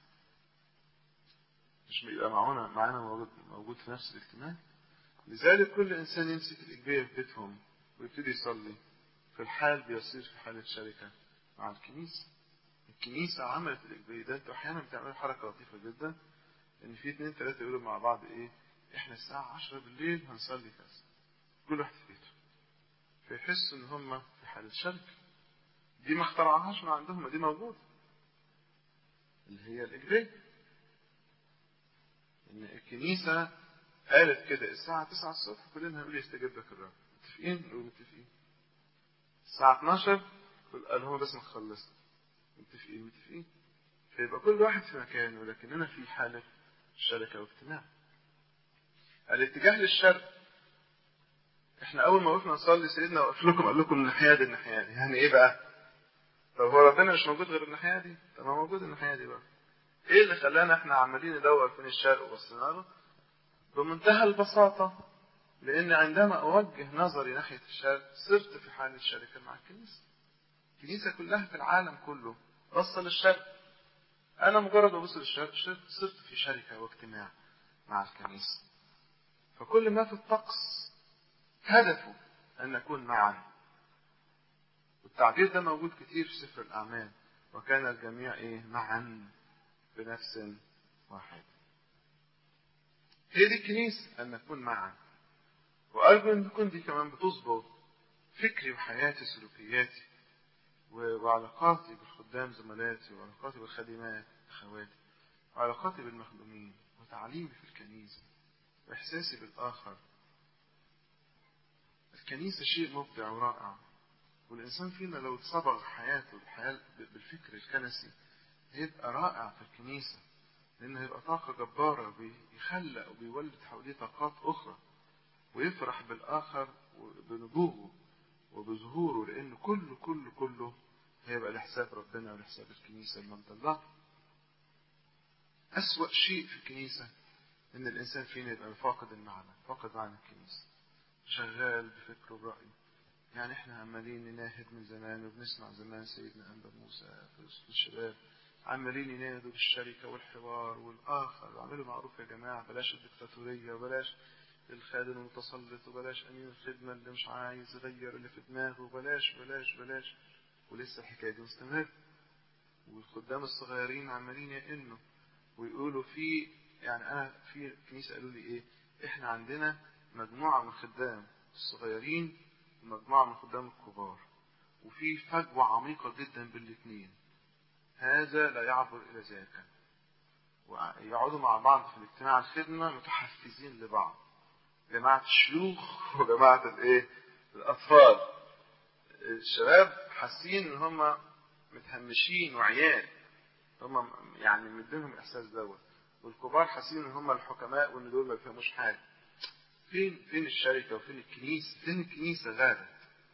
مش بيبقى معانا معانا موجود موجود في نفس الاجتماع لذلك كل إنسان يمسك الإجبية في بيتهم ويبتدي يصلي في الحال بيصير في حالة شركة مع الكنيسة الكنيسة عملت الإجباري ده انتوا أحيانا بتعملوا حركة لطيفة جدا إن في اتنين تلاتة يقولوا مع بعض إيه إحنا الساعة عشرة بالليل هنصلي كذا كل واحد في بيته فيحسوا إن هم في حالة شركة دي ما اخترعوهاش من عندهم دي موجودة اللي هي الإجباري إن الكنيسة قالت كده الساعة 9 الصبح كلنا هنقول يستجيب لك الرب متفقين؟ نقول متفقين الساعة 12 قال هم بس ما خلصنا متفقين متفقين فيبقى كل واحد في مكانه ولكننا في حالة شركة واجتماع الاتجاه للشرق احنا اول ما وقفنا نصلي سيدنا وقف لكم قال لكم الناحية دي الناحية دي يعني ايه بقى طب هو ربنا مش موجود غير الناحية دي طب ما موجود الناحية دي بقى ايه اللي خلانا احنا عمالين ندور فين الشرق وبصينا له بمنتهى البساطة لأن عندما أوجه نظري ناحية الشرق صرت في حالة شركة مع الكنيسة الكنيسة كلها في العالم كله بص للشرق أنا مجرد أبص للشرق صرت في شركة واجتماع مع الكنيسة فكل ما في الطقس هدفه أن نكون معا والتعبير ده موجود كتير في سفر الأعمال وكان الجميع إيه معا بنفس واحد هي دي الكنيسة أن نكون معا وأرجو أن تكون دي كمان بتظبط فكري وحياتي سلوكياتي وعلاقاتي بالخدام زملاتي وعلاقاتي بالخادمات أخواتي وعلاقاتي بالمخدومين وتعليمي في الكنيسة وإحساسي بالآخر الكنيسة شيء مبدع ورائع والإنسان فينا لو تصبغ حياته الحياة بالفكر الكنسي هيبقى رائع في الكنيسة لأنه هيبقى طاقة جبارة بيخلق وبيولد حواليه طاقات أخرى ويفرح بالآخر بنبوغه وبظهوره لأن كله كله كله هيبقى لحساب ربنا ولحساب الكنيسة المجد الله أسوأ شيء في الكنيسة إن الإنسان فينا يبقى فاقد المعنى فاقد معنى الكنيسة شغال بفكره وبرأيه يعني إحنا عمالين نناهد من زمان وبنسمع زمان سيدنا أنبا موسى في وسط الشباب عمالين ينادوا بالشركة والحوار والآخر واعملوا معروف يا جماعة بلاش الدكتاتورية وبلاش الخادم المتسلط وبلاش أمين الخدمة اللي مش عايز يغير اللي في دماغه وبلاش بلاش بلاش ولسه الحكاية دي مستمرة والخدام الصغيرين عمالين يئنوا ويقولوا في يعني أنا في كنيسة قالوا لي إيه إحنا عندنا مجموعة من الخدام الصغيرين ومجموعة من الخدام الكبار وفي فجوة عميقة جدا بين الاثنين هذا لا يعبر إلى ذاك ويقعدوا مع بعض في الاجتماع الخدمة متحفزين لبعض جماعة الشيوخ وجماعة الايه الأطفال الشباب حاسين ان هم متهمشين وعيال هم يعني مدينهم الإحساس دوت والكبار حاسين ان هم الحكماء وان دول ما بيفهموش حاجة فين فين الشركة وفين الكنيسة فين الكنيسة غابت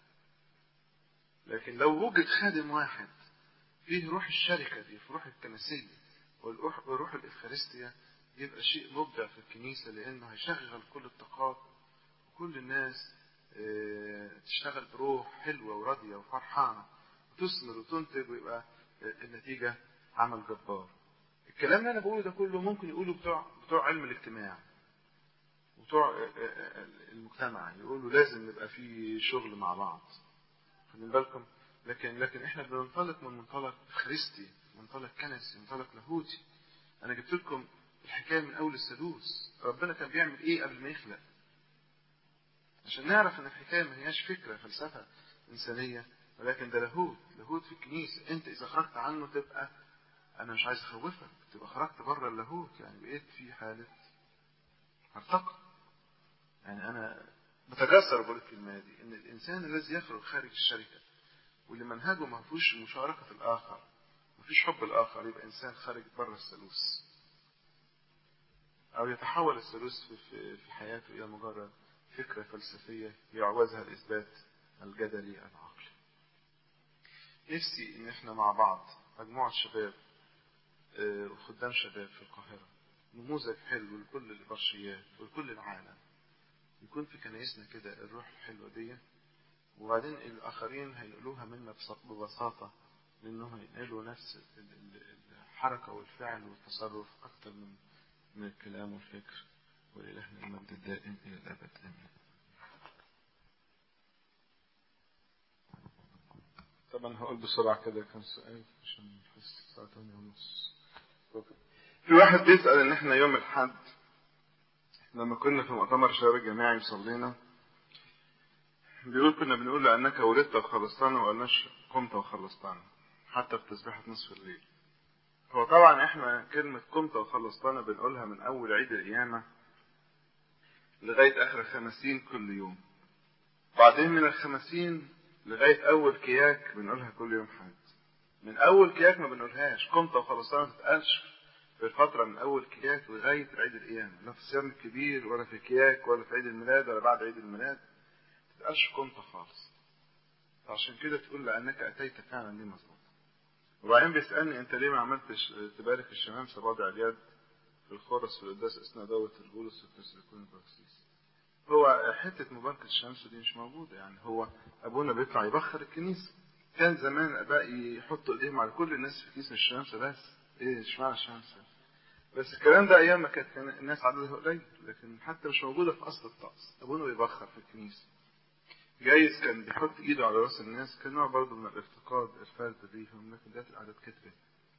لكن لو وجد خادم واحد فيه روح الشركة دي في روح الكنسية وروح الإفخارستيا يبقى شيء مبدع في الكنيسة لأنه هيشغل كل الطاقات وكل الناس تشتغل بروح حلوة وراضية وفرحانة وتثمر وتنتج ويبقى النتيجة عمل جبار الكلام اللي أنا بقوله ده كله ممكن يقوله بتوع بتوع علم الاجتماع وبتوع المجتمع يقولوا لازم نبقى في شغل مع بعض خلين بالكم لكن لكن احنا بننطلق من منطلق خريستي منطلق كنسي منطلق لاهوتي انا جبت لكم الحكايه من اول الثالوث ربنا كان بيعمل ايه قبل ما يخلق عشان نعرف ان الحكايه ما هياش فكره فلسفه انسانيه ولكن ده لاهوت لاهوت في الكنيسه انت اذا خرجت عنه تبقى انا مش عايز اخوفك تبقى خرجت بره اللاهوت يعني بقيت في حاله هرتقى يعني انا بتجسر بقول الكلمه دي ان الانسان الذي يخرج خارج الشركه واللي منهجه ما فيهوش مشاركه الاخر ما فيش حب الاخر يبقى انسان خارج بره الثالوث او يتحول الثالوث في في حياته الى مجرد فكره فلسفيه يعوزها الاثبات الجدلي العقلي نفسي ان احنا مع بعض مجموعه شباب وخدام شباب في القاهره نموذج حلو لكل البرشيات ولكل العالم يكون في كنايسنا كده الروح الحلوة دي وبعدين الآخرين هينقلوها منا ببساطة لأنهم هينقلوا نفس الحركة والفعل والتصرف أكثر من من الكلام والفكر ولإلهنا المجد الدائم إلى الأبد آمين. طبعا هقول بسرعة كده كم سؤال عشان نحس الساعة 8 ونص. في واحد بيسأل إن إحنا يوم الحد لما كنا في مؤتمر شباب الجماعي وصلينا بيقول كنا بنقول لأنك ولدت وخلصتنا وما قلناش قمت وخلصتنا حتى في تسبيحة نصف الليل هو طبعا احنا كلمة قمت وخلصتنا بنقولها من أول عيد القيامة لغاية آخر الخمسين كل يوم بعدين من الخمسين لغاية أول كياك بنقولها كل يوم حد من أول كياك ما بنقولهاش قمت وخلصتنا ما تتقالش في الفترة من أول كياك لغاية عيد القيامة لا في الصيام الكبير ولا في كياك ولا في عيد الميلاد ولا بعد عيد الميلاد ما تبقاش قمت خالص عشان كده تقول لأنك أتيت فعلا دي مظبوط وبعدين بيسألني أنت ليه ما عملتش تبارك الشمامسة بوضع اليد في الخرس في القداس أثناء دوة البولس والتسليكون البروكسيس هو حتة مباركة الشمس دي مش موجودة يعني هو أبونا بيطلع يبخر الكنيسة كان زمان الآباء يحطوا إيديهم على كل الناس في كيس الشمس بس إيه اشمعنى الشمس بس الكلام ده ايام ما كانت الناس عددها قليل لكن حتى مش موجوده في اصل الطقس ابونا بيبخر في الكنيسه جايز كان بيحط ايده على راس الناس كنوع برضه من الافتقاد الفرد بيهم لكن ده الاعداد كترت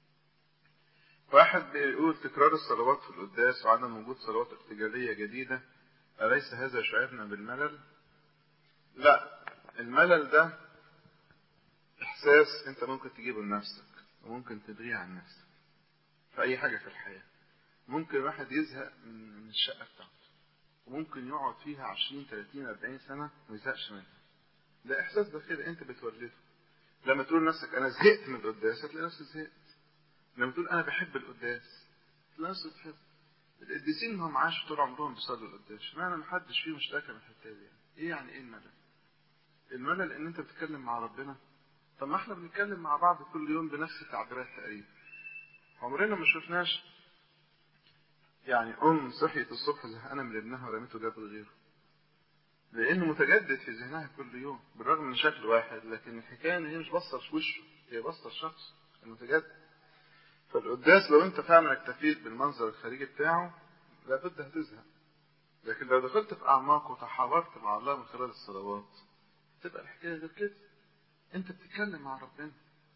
واحد بيقول تكرار الصلوات في القداس وعدم وجود صلوات ارتجالية جديدة أليس هذا يشعرنا بالملل؟ لا الملل ده إحساس أنت ممكن تجيبه لنفسك وممكن تلغيه عن نفسك في أي حاجة في الحياة ممكن واحد يزهق من الشقة بتاعته وممكن يقعد فيها 20 30 40 سنة ما يزهقش منها ده إحساس ده كده أنت بتولده لما تقول لنفسك أنا زهقت من القداس هتلاقي نفسك زهقت لما تقول أنا بحب القداس هتلاقي نفسك بتحب القديسين ما هم عاشوا طول عمرهم بيصلوا القداس اشمعنى ما حدش فيهم اشتكى من الحته دي يعني ايه يعني ايه الملل الملل ان انت بتتكلم مع ربنا طب ما احنا بنتكلم مع بعض كل يوم بنفس التعبيرات تقريبا عمرنا ما شفناش يعني ام صحيت الصبح زهقانه من ابنها ورميته جاب غيره لانه متجدد في ذهنها كل يوم بالرغم من شكل واحد لكن الحكايه ان هي مش باصه في وشه هي باصه الشخص المتجدد فالقداس لو انت فعلا اكتفيت بالمنظر الخارجي بتاعه لابد هتزهق لكن لو دخلت في اعماق وتحاورت مع الله من خلال الصلوات تبقى الحكايه غير كده انت بتتكلم مع ربنا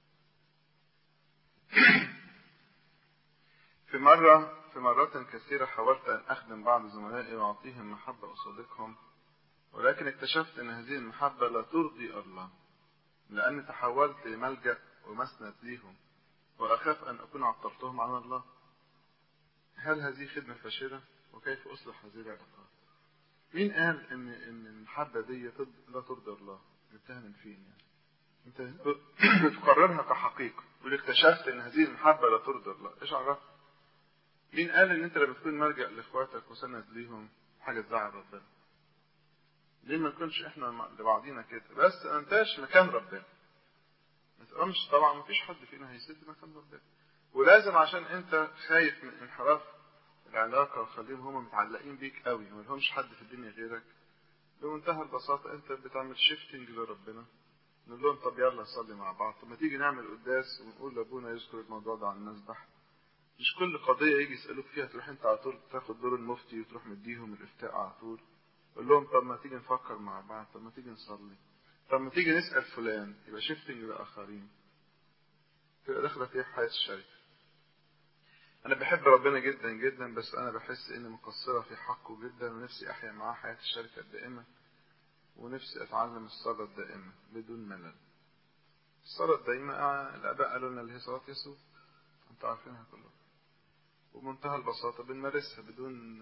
في مرة في مرات كثيرة حاولت أن أخدم بعض زملائي وأعطيهم محبة أصادقهم ولكن اكتشفت أن هذه المحبة لا ترضي الله لأني تحولت لملجأ ومسند ليهم وأخاف أن أكون عطلتهم عن الله هل هذه خدمة فاشلة وكيف أصلح هذه العلاقات مين قال إن إن المحبة دي لا ترضي الله جبتها من فين يعني أنت بتقررها كحقيقة واللي اكتشفت إن هذه المحبة لا ترضي الله إيش عرفت مين قال ان انت لما تكون ملجأ لاخواتك وسند ليهم حاجة تزعل ربنا ليه ما نكونش احنا لبعضينا كده بس ما انتاش مكان ربنا ما تقومش طبعا ما فيش حد فينا هيسد مكان ربنا ولازم عشان انت خايف من انحراف العلاقة وخليهم هما متعلقين بيك قوي وما لهمش حد في الدنيا غيرك بمنتهى البساطة انت بتعمل شيفتنج لربنا نقول لهم طب يلا نصلي مع بعض طب ما تيجي نعمل قداس ونقول لابونا يذكر الموضوع ده على المسبح مش كل قضية يجي يسألوك فيها تروح انت على طول تاخد دور المفتي وتروح مديهم الافتاء على طول قول لهم طب ما تيجي نفكر مع بعض طب ما تيجي نصلي طب ما تيجي نسأل فلان يبقى شيفتنج لآخرين تبقى داخلة فيها حياة الشركة أنا بحب ربنا جدا جدا بس أنا بحس إني مقصرة في حقه جدا ونفسي أحيا معاه حياة الشركة الدائمة ونفسي أتعلم الصلاة الدائمة بدون ملل الصلاة الدائمة الآباء قالوا لنا اللي هي صلاة يسوع أنتوا عارفينها كلهم وبمنتهى البساطة بنمارسها بدون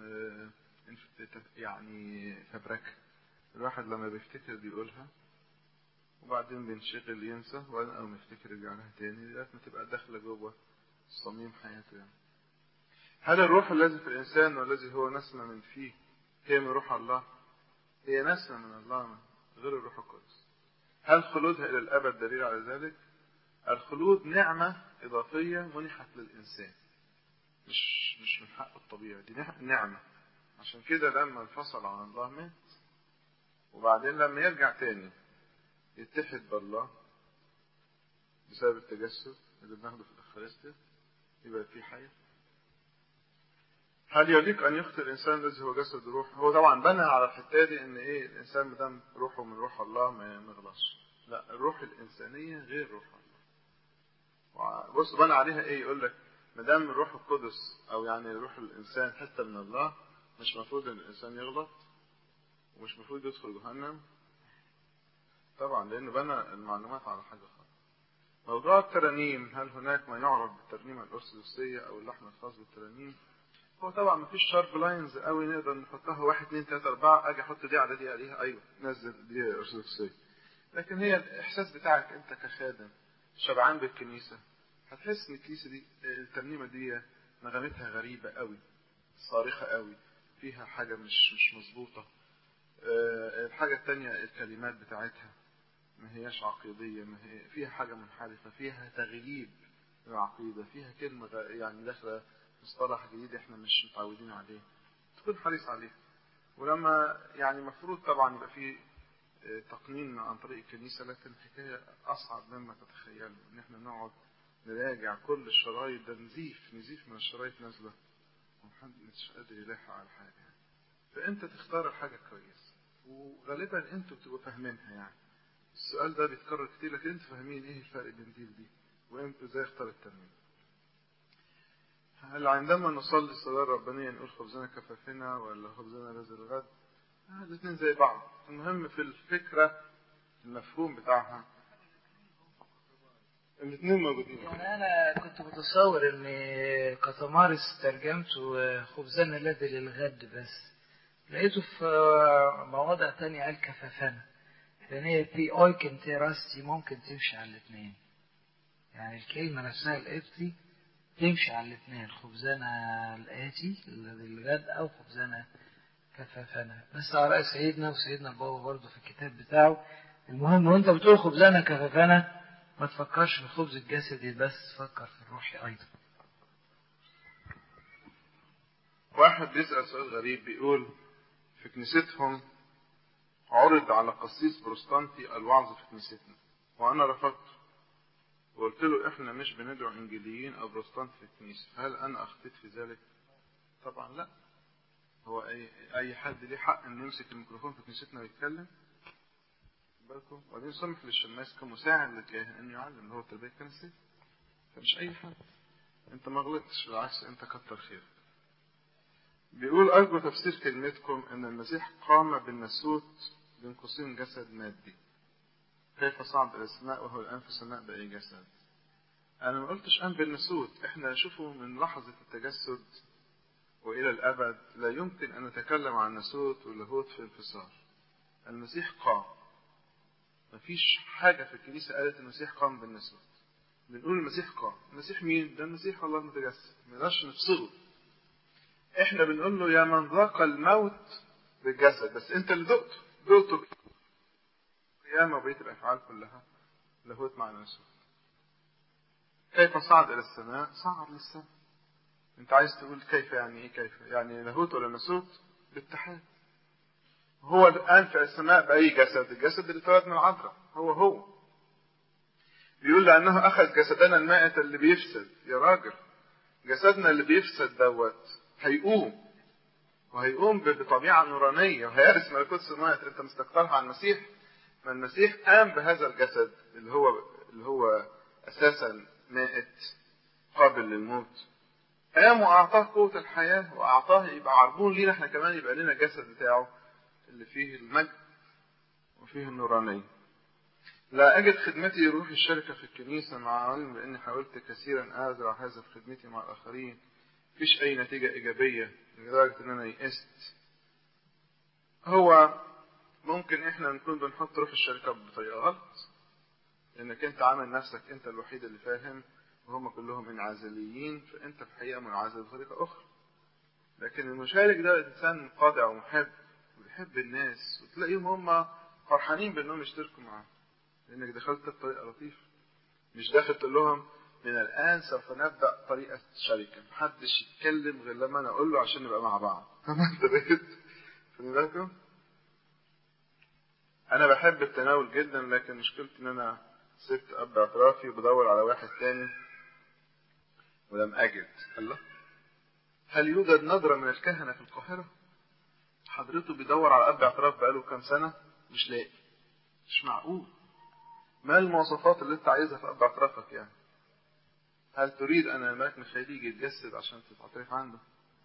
يعني فبركة الواحد لما بيفتكر بيقولها وبعدين بينشغل ينسى وبعدين أول ما يفتكر يرجع لها تاني لغاية ما تبقى داخلة جوه صميم حياته يعني. هل الروح الذي في الإنسان والذي هو نسمة من فيه هي من روح الله؟ هي نسمة من الله غير الروح القدس. هل خلودها إلى الأبد دليل على ذلك؟ الخلود نعمة إضافية منحت للإنسان. مش مش من حقه الطبيعي دي نعمة عشان كده لما انفصل عن الله مات وبعدين لما يرجع تاني يتحد بالله بسبب التجسد اللي بناخده في الأخريستيا يبقى في حياة هل يليق أن يخطئ الإنسان الذي هو جسد روح؟ هو طبعا بنى على الحتة دي إن إيه الإنسان ما دام روحه من روح الله ما يغلطش. لا الروح الإنسانية غير روح الله. بص بنى عليها إيه؟ يقول لك ما دام الروح القدس او يعني روح الانسان حته من الله مش مفروض ان الانسان يغلط ومش مفروض يدخل جهنم طبعا لانه بنى المعلومات على حاجه خالص موضوع الترانيم هل هناك ما يعرف بالترنيمه الارثوذكسيه او اللحن الخاص بالترانيم هو طبعا ما فيش شارب لاينز قوي نقدر نحطها واحد اثنين ثلاثة أربعة أجي أحط دي على دي عليها أيوه نزل دي أرثوذكسية لكن هي الإحساس بتاعك أنت كخادم شبعان بالكنيسة هتحس ان الكنيسه دي الترنيمه دي نغمتها غريبه قوي صارخه قوي فيها حاجه مش مش مظبوطه الحاجه الثانيه الكلمات بتاعتها ما هياش عقيديه ما هي فيها حاجه منحرفه فيها تغييب العقيده فيها كلمه يعني داخله مصطلح جديد احنا مش متعودين عليه تكون حريص عليه ولما يعني المفروض طبعا يبقى في تقنين عن طريق الكنيسه لكن الحكايه اصعب مما تتخيلوا ان احنا نقعد نراجع كل الشرايط ده نزيف نزيف من الشرايط نازله ومحدش قادر يلاحق على حاجه فانت تختار الحاجه كويس وغالبا انتوا بتبقوا فاهمينها يعني السؤال ده بيتكرر كتير لكن انتوا فاهمين ايه الفرق بين دي ودي وانتوا ازاي اختار الترميم هل عندما نصلي الصلاة الربانية نقول خبزنا كفافنا ولا خبزنا رزق الغد؟ آه الاثنين زي بعض، المهم في الفكرة المفهوم بتاعها الاثنين موجودين يعني انا كنت متصور ان قطمارس ترجمته خبزنا الذي للغد بس لقيته في مواضع تانية قال كفافنا لان هي في اويكن تيراستي ممكن تمشي على الاثنين يعني الكلمة نفسها القبطي تمشي على الاثنين خبزنا الآتي الذي للغد أو خبزنا كفافنا بس على رأي سيدنا وسيدنا البابا برضه في الكتاب بتاعه المهم وانت بتقول خبزنا كفافنا ما تفكرش في الخبز الجسدي بس فكر في الروحي أيضا واحد بيسأل سؤال غريب بيقول في كنيستهم عرض على قسيس بروستانتي الوعظ في كنيستنا وأنا رفضت وقلت له احنا مش بندعو انجيليين او بروتستانت في الكنيسه هل انا اخطيت في ذلك طبعا لا هو اي اي حد ليه حق انه يمسك الميكروفون في كنيستنا ويتكلم بالكم وبعدين سمح للشماس كمساعد للكاهن انه يعلم اللي هو التربيه الكنسيه فمش اي حد انت ما غلطتش بالعكس انت كتر خيرك بيقول ارجو تفسير كلمتكم ان المسيح قام بالناسوت بين قوسين جسد مادي كيف صعد الى السماء وهو الان في السماء باي جسد انا ما قلتش قام بالناسوت احنا نشوفه من لحظه التجسد والى الابد لا يمكن ان نتكلم عن ناسوت ولاهوت في انفصال المسيح قام مفيش حاجة في الكنيسة قالت المسيح قام بالناسوت بنقول المسيح قام المسيح مين؟ ده المسيح الله المتجسد ما نقدرش نفصله احنا بنقول له يا من ذاق الموت بالجسد بس انت اللي دقته دقته قيامة وبقية الأفعال كلها لاهوت مع ناسوت كيف صعد إلى السماء؟ صعد للسماء انت عايز تقول كيف يعني ايه كيف؟ يعني لاهوت ولا ناسوت؟ باتحاد هو الآن في السماء بأي جسد الجسد اللي اتولد من العذراء هو هو بيقول لأنه أخذ جسدنا المائت اللي بيفسد يا راجل جسدنا اللي بيفسد دوت هيقوم وهيقوم بطبيعة نورانية وهيرث ملكوت السماوات أنت مستكترها عن المسيح ما المسيح قام بهذا الجسد اللي هو اللي هو أساسا مائت قابل للموت قام وأعطاه قوة الحياة وأعطاه يبقى عربون لينا احنا كمان يبقى لنا الجسد بتاعه اللي فيه المجد وفيه النورانية لا أجد خدمتي روح الشركة في الكنيسة مع علم بأني حاولت كثيرا أزرع هذا في خدمتي مع الآخرين مفيش أي نتيجة إيجابية لدرجة إن أنا يئست هو ممكن إحنا نكون بنحط روح الشركة بطريقة غلط لأنك أنت عامل نفسك أنت الوحيد اللي فاهم وهم كلهم انعزاليين فأنت في الحقيقة منعزل بطريقة أخرى لكن المشارك ده إنسان قاطع ومحب ويحب الناس وتلاقيهم هم فرحانين بانهم يشتركوا معاه لانك دخلت بطريقه لطيفه مش داخل تقول لهم من الان سوف نبدا طريقه شركه محدش يتكلم غير لما انا اقول له عشان نبقى مع بعض انتبهت خلي بالكم انا بحب التناول جدا لكن مشكلتي ان انا سبت اب اعترافي وبدور على واحد تاني ولم اجد الله هل يوجد نظره من الكهنه في القاهره حضرته بيدور على اب اعتراف بقاله كام سنه مش لاقي مش معقول ما المواصفات اللي انت عايزها في اب اعترافك يعني هل تريد ان الملك ميخائيل يتجسد عشان تتعترف عنده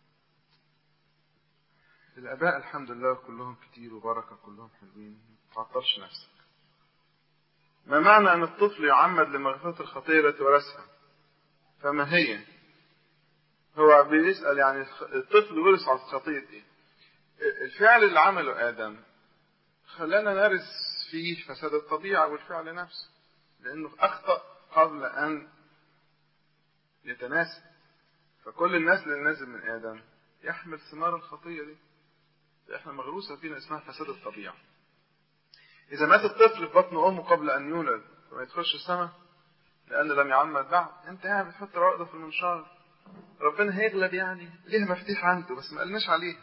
الاباء الحمد لله كلهم كتير وبركه كلهم حلوين ما تعطلش نفسك ما معنى ان الطفل يعمد لمغفره الخطيه التي ورثها فما هي هو بيسال يعني الطفل ورث على خطيه ايه الفعل اللي عمله آدم خلانا نرث فيه فساد الطبيعة والفعل نفسه لأنه أخطأ قبل أن يتناسب فكل الناس اللي نازل من آدم يحمل ثمار الخطية دي احنا مغروسة فينا اسمها فساد الطبيعة إذا مات الطفل في بطن أمه قبل أن يولد وما يدخلش السماء لأنه لم يعمد بعد أنت يعني بتحط عقدة في المنشار ربنا هيغلب يعني ليه مفتيح عنده بس ما قلناش عليه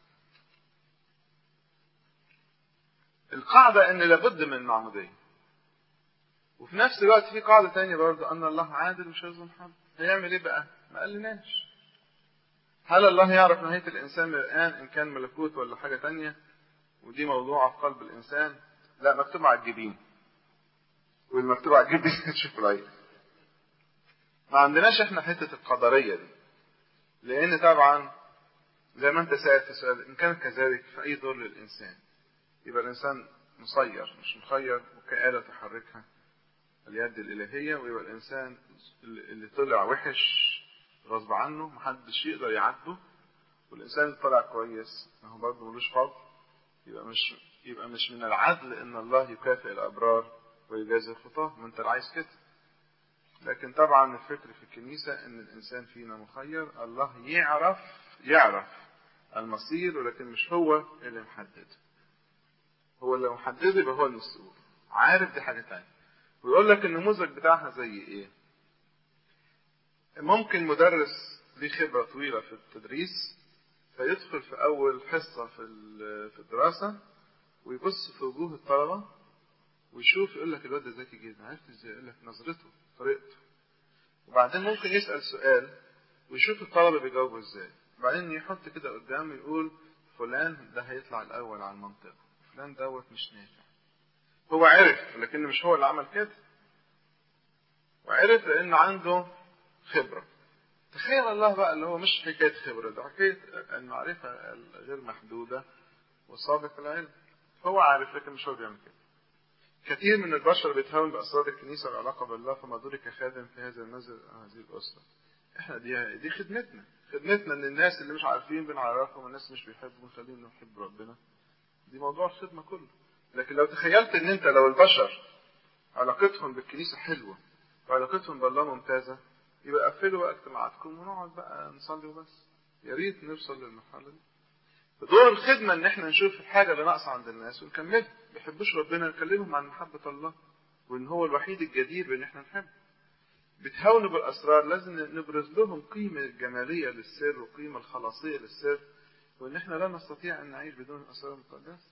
القاعدة ان لابد من المعمودية وفي نفس الوقت في قاعدة تانية برضه ان الله عادل مش هيظلم حد هيعمل ايه بقى ما قالناش هل الله يعرف نهاية الانسان من الان ان كان ملكوت ولا حاجة تانية ودي موضوع في قلب الانسان لا مكتوب على الجبين والمكتوب على الجبين تشوف العين ما عندناش احنا حتة القدرية دي لان طبعا زي ما انت سألت في سؤال ان كان كذلك فاي دور للانسان يبقى الإنسان مسير مش مخير وكآلة تحركها اليد الإلهية ويبقى الإنسان اللي طلع وحش غصب عنه محدش يقدر يعاتبه والإنسان اللي طلع كويس ما هو برضه ملوش فضل يبقى مش يبقى مش من العدل إن الله يكافئ الأبرار ويجازي الخطاة ما أنت اللي عايز كده لكن طبعا الفكر في الكنيسة إن الإنسان فينا مخير الله يعرف يعرف المصير ولكن مش هو اللي محدده هو اللي محدده يبقى هو المسؤول عارف دي حاجة تانية ويقول لك النموذج بتاعها زي ايه ممكن مدرس ليه خبرة طويلة في التدريس فيدخل في أول حصة في في الدراسة ويبص في وجوه الطلبة ويشوف يقول لك الواد ده ذكي جدا عرفت ازاي يقول لك نظرته طريقته وبعدين ممكن يسال سؤال ويشوف الطلبه بيجاوبوا ازاي وبعدين يحط كده قدامه يقول فلان ده هيطلع الاول على المنطقه فلان دوت مش نافع هو عرف لكن مش هو اللي عمل كده وعرف لان عنده خبره تخيل الله بقى اللي هو مش حكايه خبره ده حكايه المعرفه الغير محدوده وسابق العلم هو عارف لكن مش هو بيعمل كده كثير من البشر بيتهاون باسرار الكنيسه والعلاقه بالله فما درك خادم في هذا المنزل او هذه الاسره احنا دي دي خدمتنا خدمتنا ان الناس اللي مش عارفين بنعرفهم والناس مش بيحبوا بنخليهم نحب ربنا دي موضوع الخدمه كله لكن لو تخيلت ان انت لو البشر علاقتهم بالكنيسه حلوه وعلاقتهم بالله ممتازه يبقى قفلوا بقى اجتماعاتكم ونقعد بقى نصلي وبس يا ريت نوصل للمرحله دي دور الخدمة إن إحنا نشوف الحاجة اللي ناقصة عند الناس ونكملها، ما بيحبوش ربنا نكلمهم عن محبة الله، وإن هو الوحيد الجدير بإن إحنا نحبه. بتهاونوا بالأسرار لازم نبرز لهم قيمة الجمالية للسر وقيمة الخلاصية للسر، وإن إحنا لا نستطيع أن نعيش بدون الأسرار المقدسة.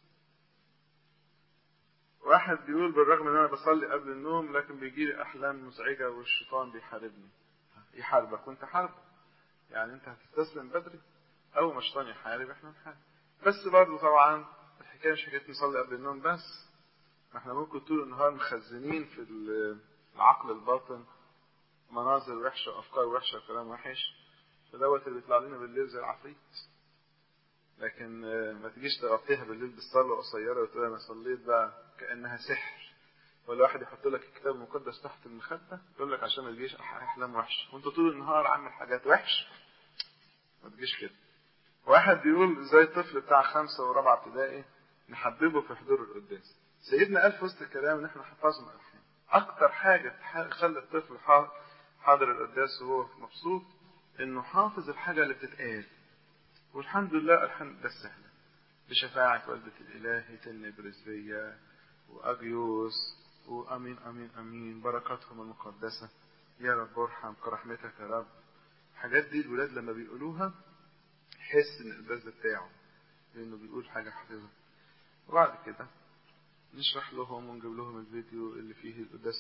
واحد بيقول بالرغم إن أنا بصلي قبل النوم لكن بيجي لي أحلام مزعجة والشيطان بيحاربني. يحاربك وأنت حاربه. يعني أنت هتستسلم بدري؟ أول ما الشيطان يحارب إحنا نحارب. بس برضه طبعا الحكايه مش حكايه نصلي قبل النوم بس ما احنا ممكن طول النهار مخزنين في العقل الباطن مناظر وحشه وافكار وحشه وكلام وحش فدوت اللي بيطلع لنا بالليل زي العفريت لكن ما تجيش تغطيها بالليل بالصلاه قصيره وتقول انا صليت بقى كانها سحر ولا واحد يحط لك الكتاب المقدس تحت المخده يقول لك عشان ما تجيش احلام وحشه وانت طول النهار عامل حاجات وحشه ما تجيش كده واحد بيقول زي الطفل بتاع خمسة ورابعة ابتدائي نحببه في حضور القداس سيدنا قال في وسط الكلام ان احنا حفظنا الحين اكتر حاجة تخلي الطفل حاضر القداس وهو مبسوط انه حافظ الحاجة اللي بتتقال والحمد لله الحمد ده سهلة بشفاعة والدة الإله تن برزبية وأجيوس وأمين أمين أمين بركاتهم المقدسة يا رب ارحم كرحمتك يا رب الحاجات دي الولاد لما بيقولوها يحس ان القداس ده بتاعه لانه بيقول حاجه حافظها وبعد كده نشرح لهم ونجيب لهم الفيديو اللي فيه القداس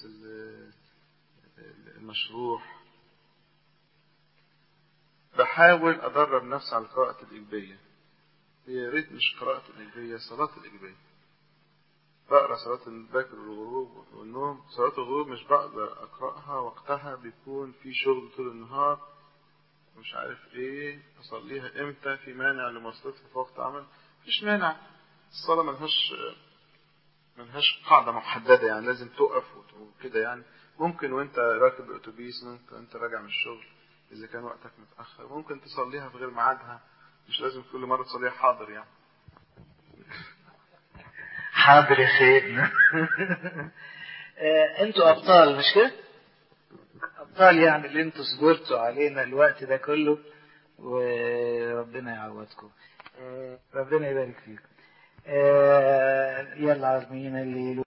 المشروح بحاول ادرب نفسي على قراءة الإجبية هي ريت مش قراءة الإجبية صلاة الإجبية بقرا صلاة الباكر والغروب والنوم صلاة الغروب مش بقدر أقرأها وقتها بيكون في شغل طول النهار مش عارف ايه اصليها امتى في مانع لمواصلتها في وقت عمل مفيش مانع الصلاة ملهاش ملهاش قاعدة محددة يعني لازم تقف وكده يعني ممكن وانت راكب الاتوبيس ممكن وانت راجع من الشغل اذا كان وقتك متأخر ممكن تصليها في غير ميعادها مش لازم كل مرة تصليها حاضر يعني حاضر يا سيدنا انتوا ابطال مش كده؟ ابطال يعني اللي انتوا صبرتوا علينا الوقت ده كله وربنا يعوضكم ربنا يبارك فيكم يلا عالمين الليل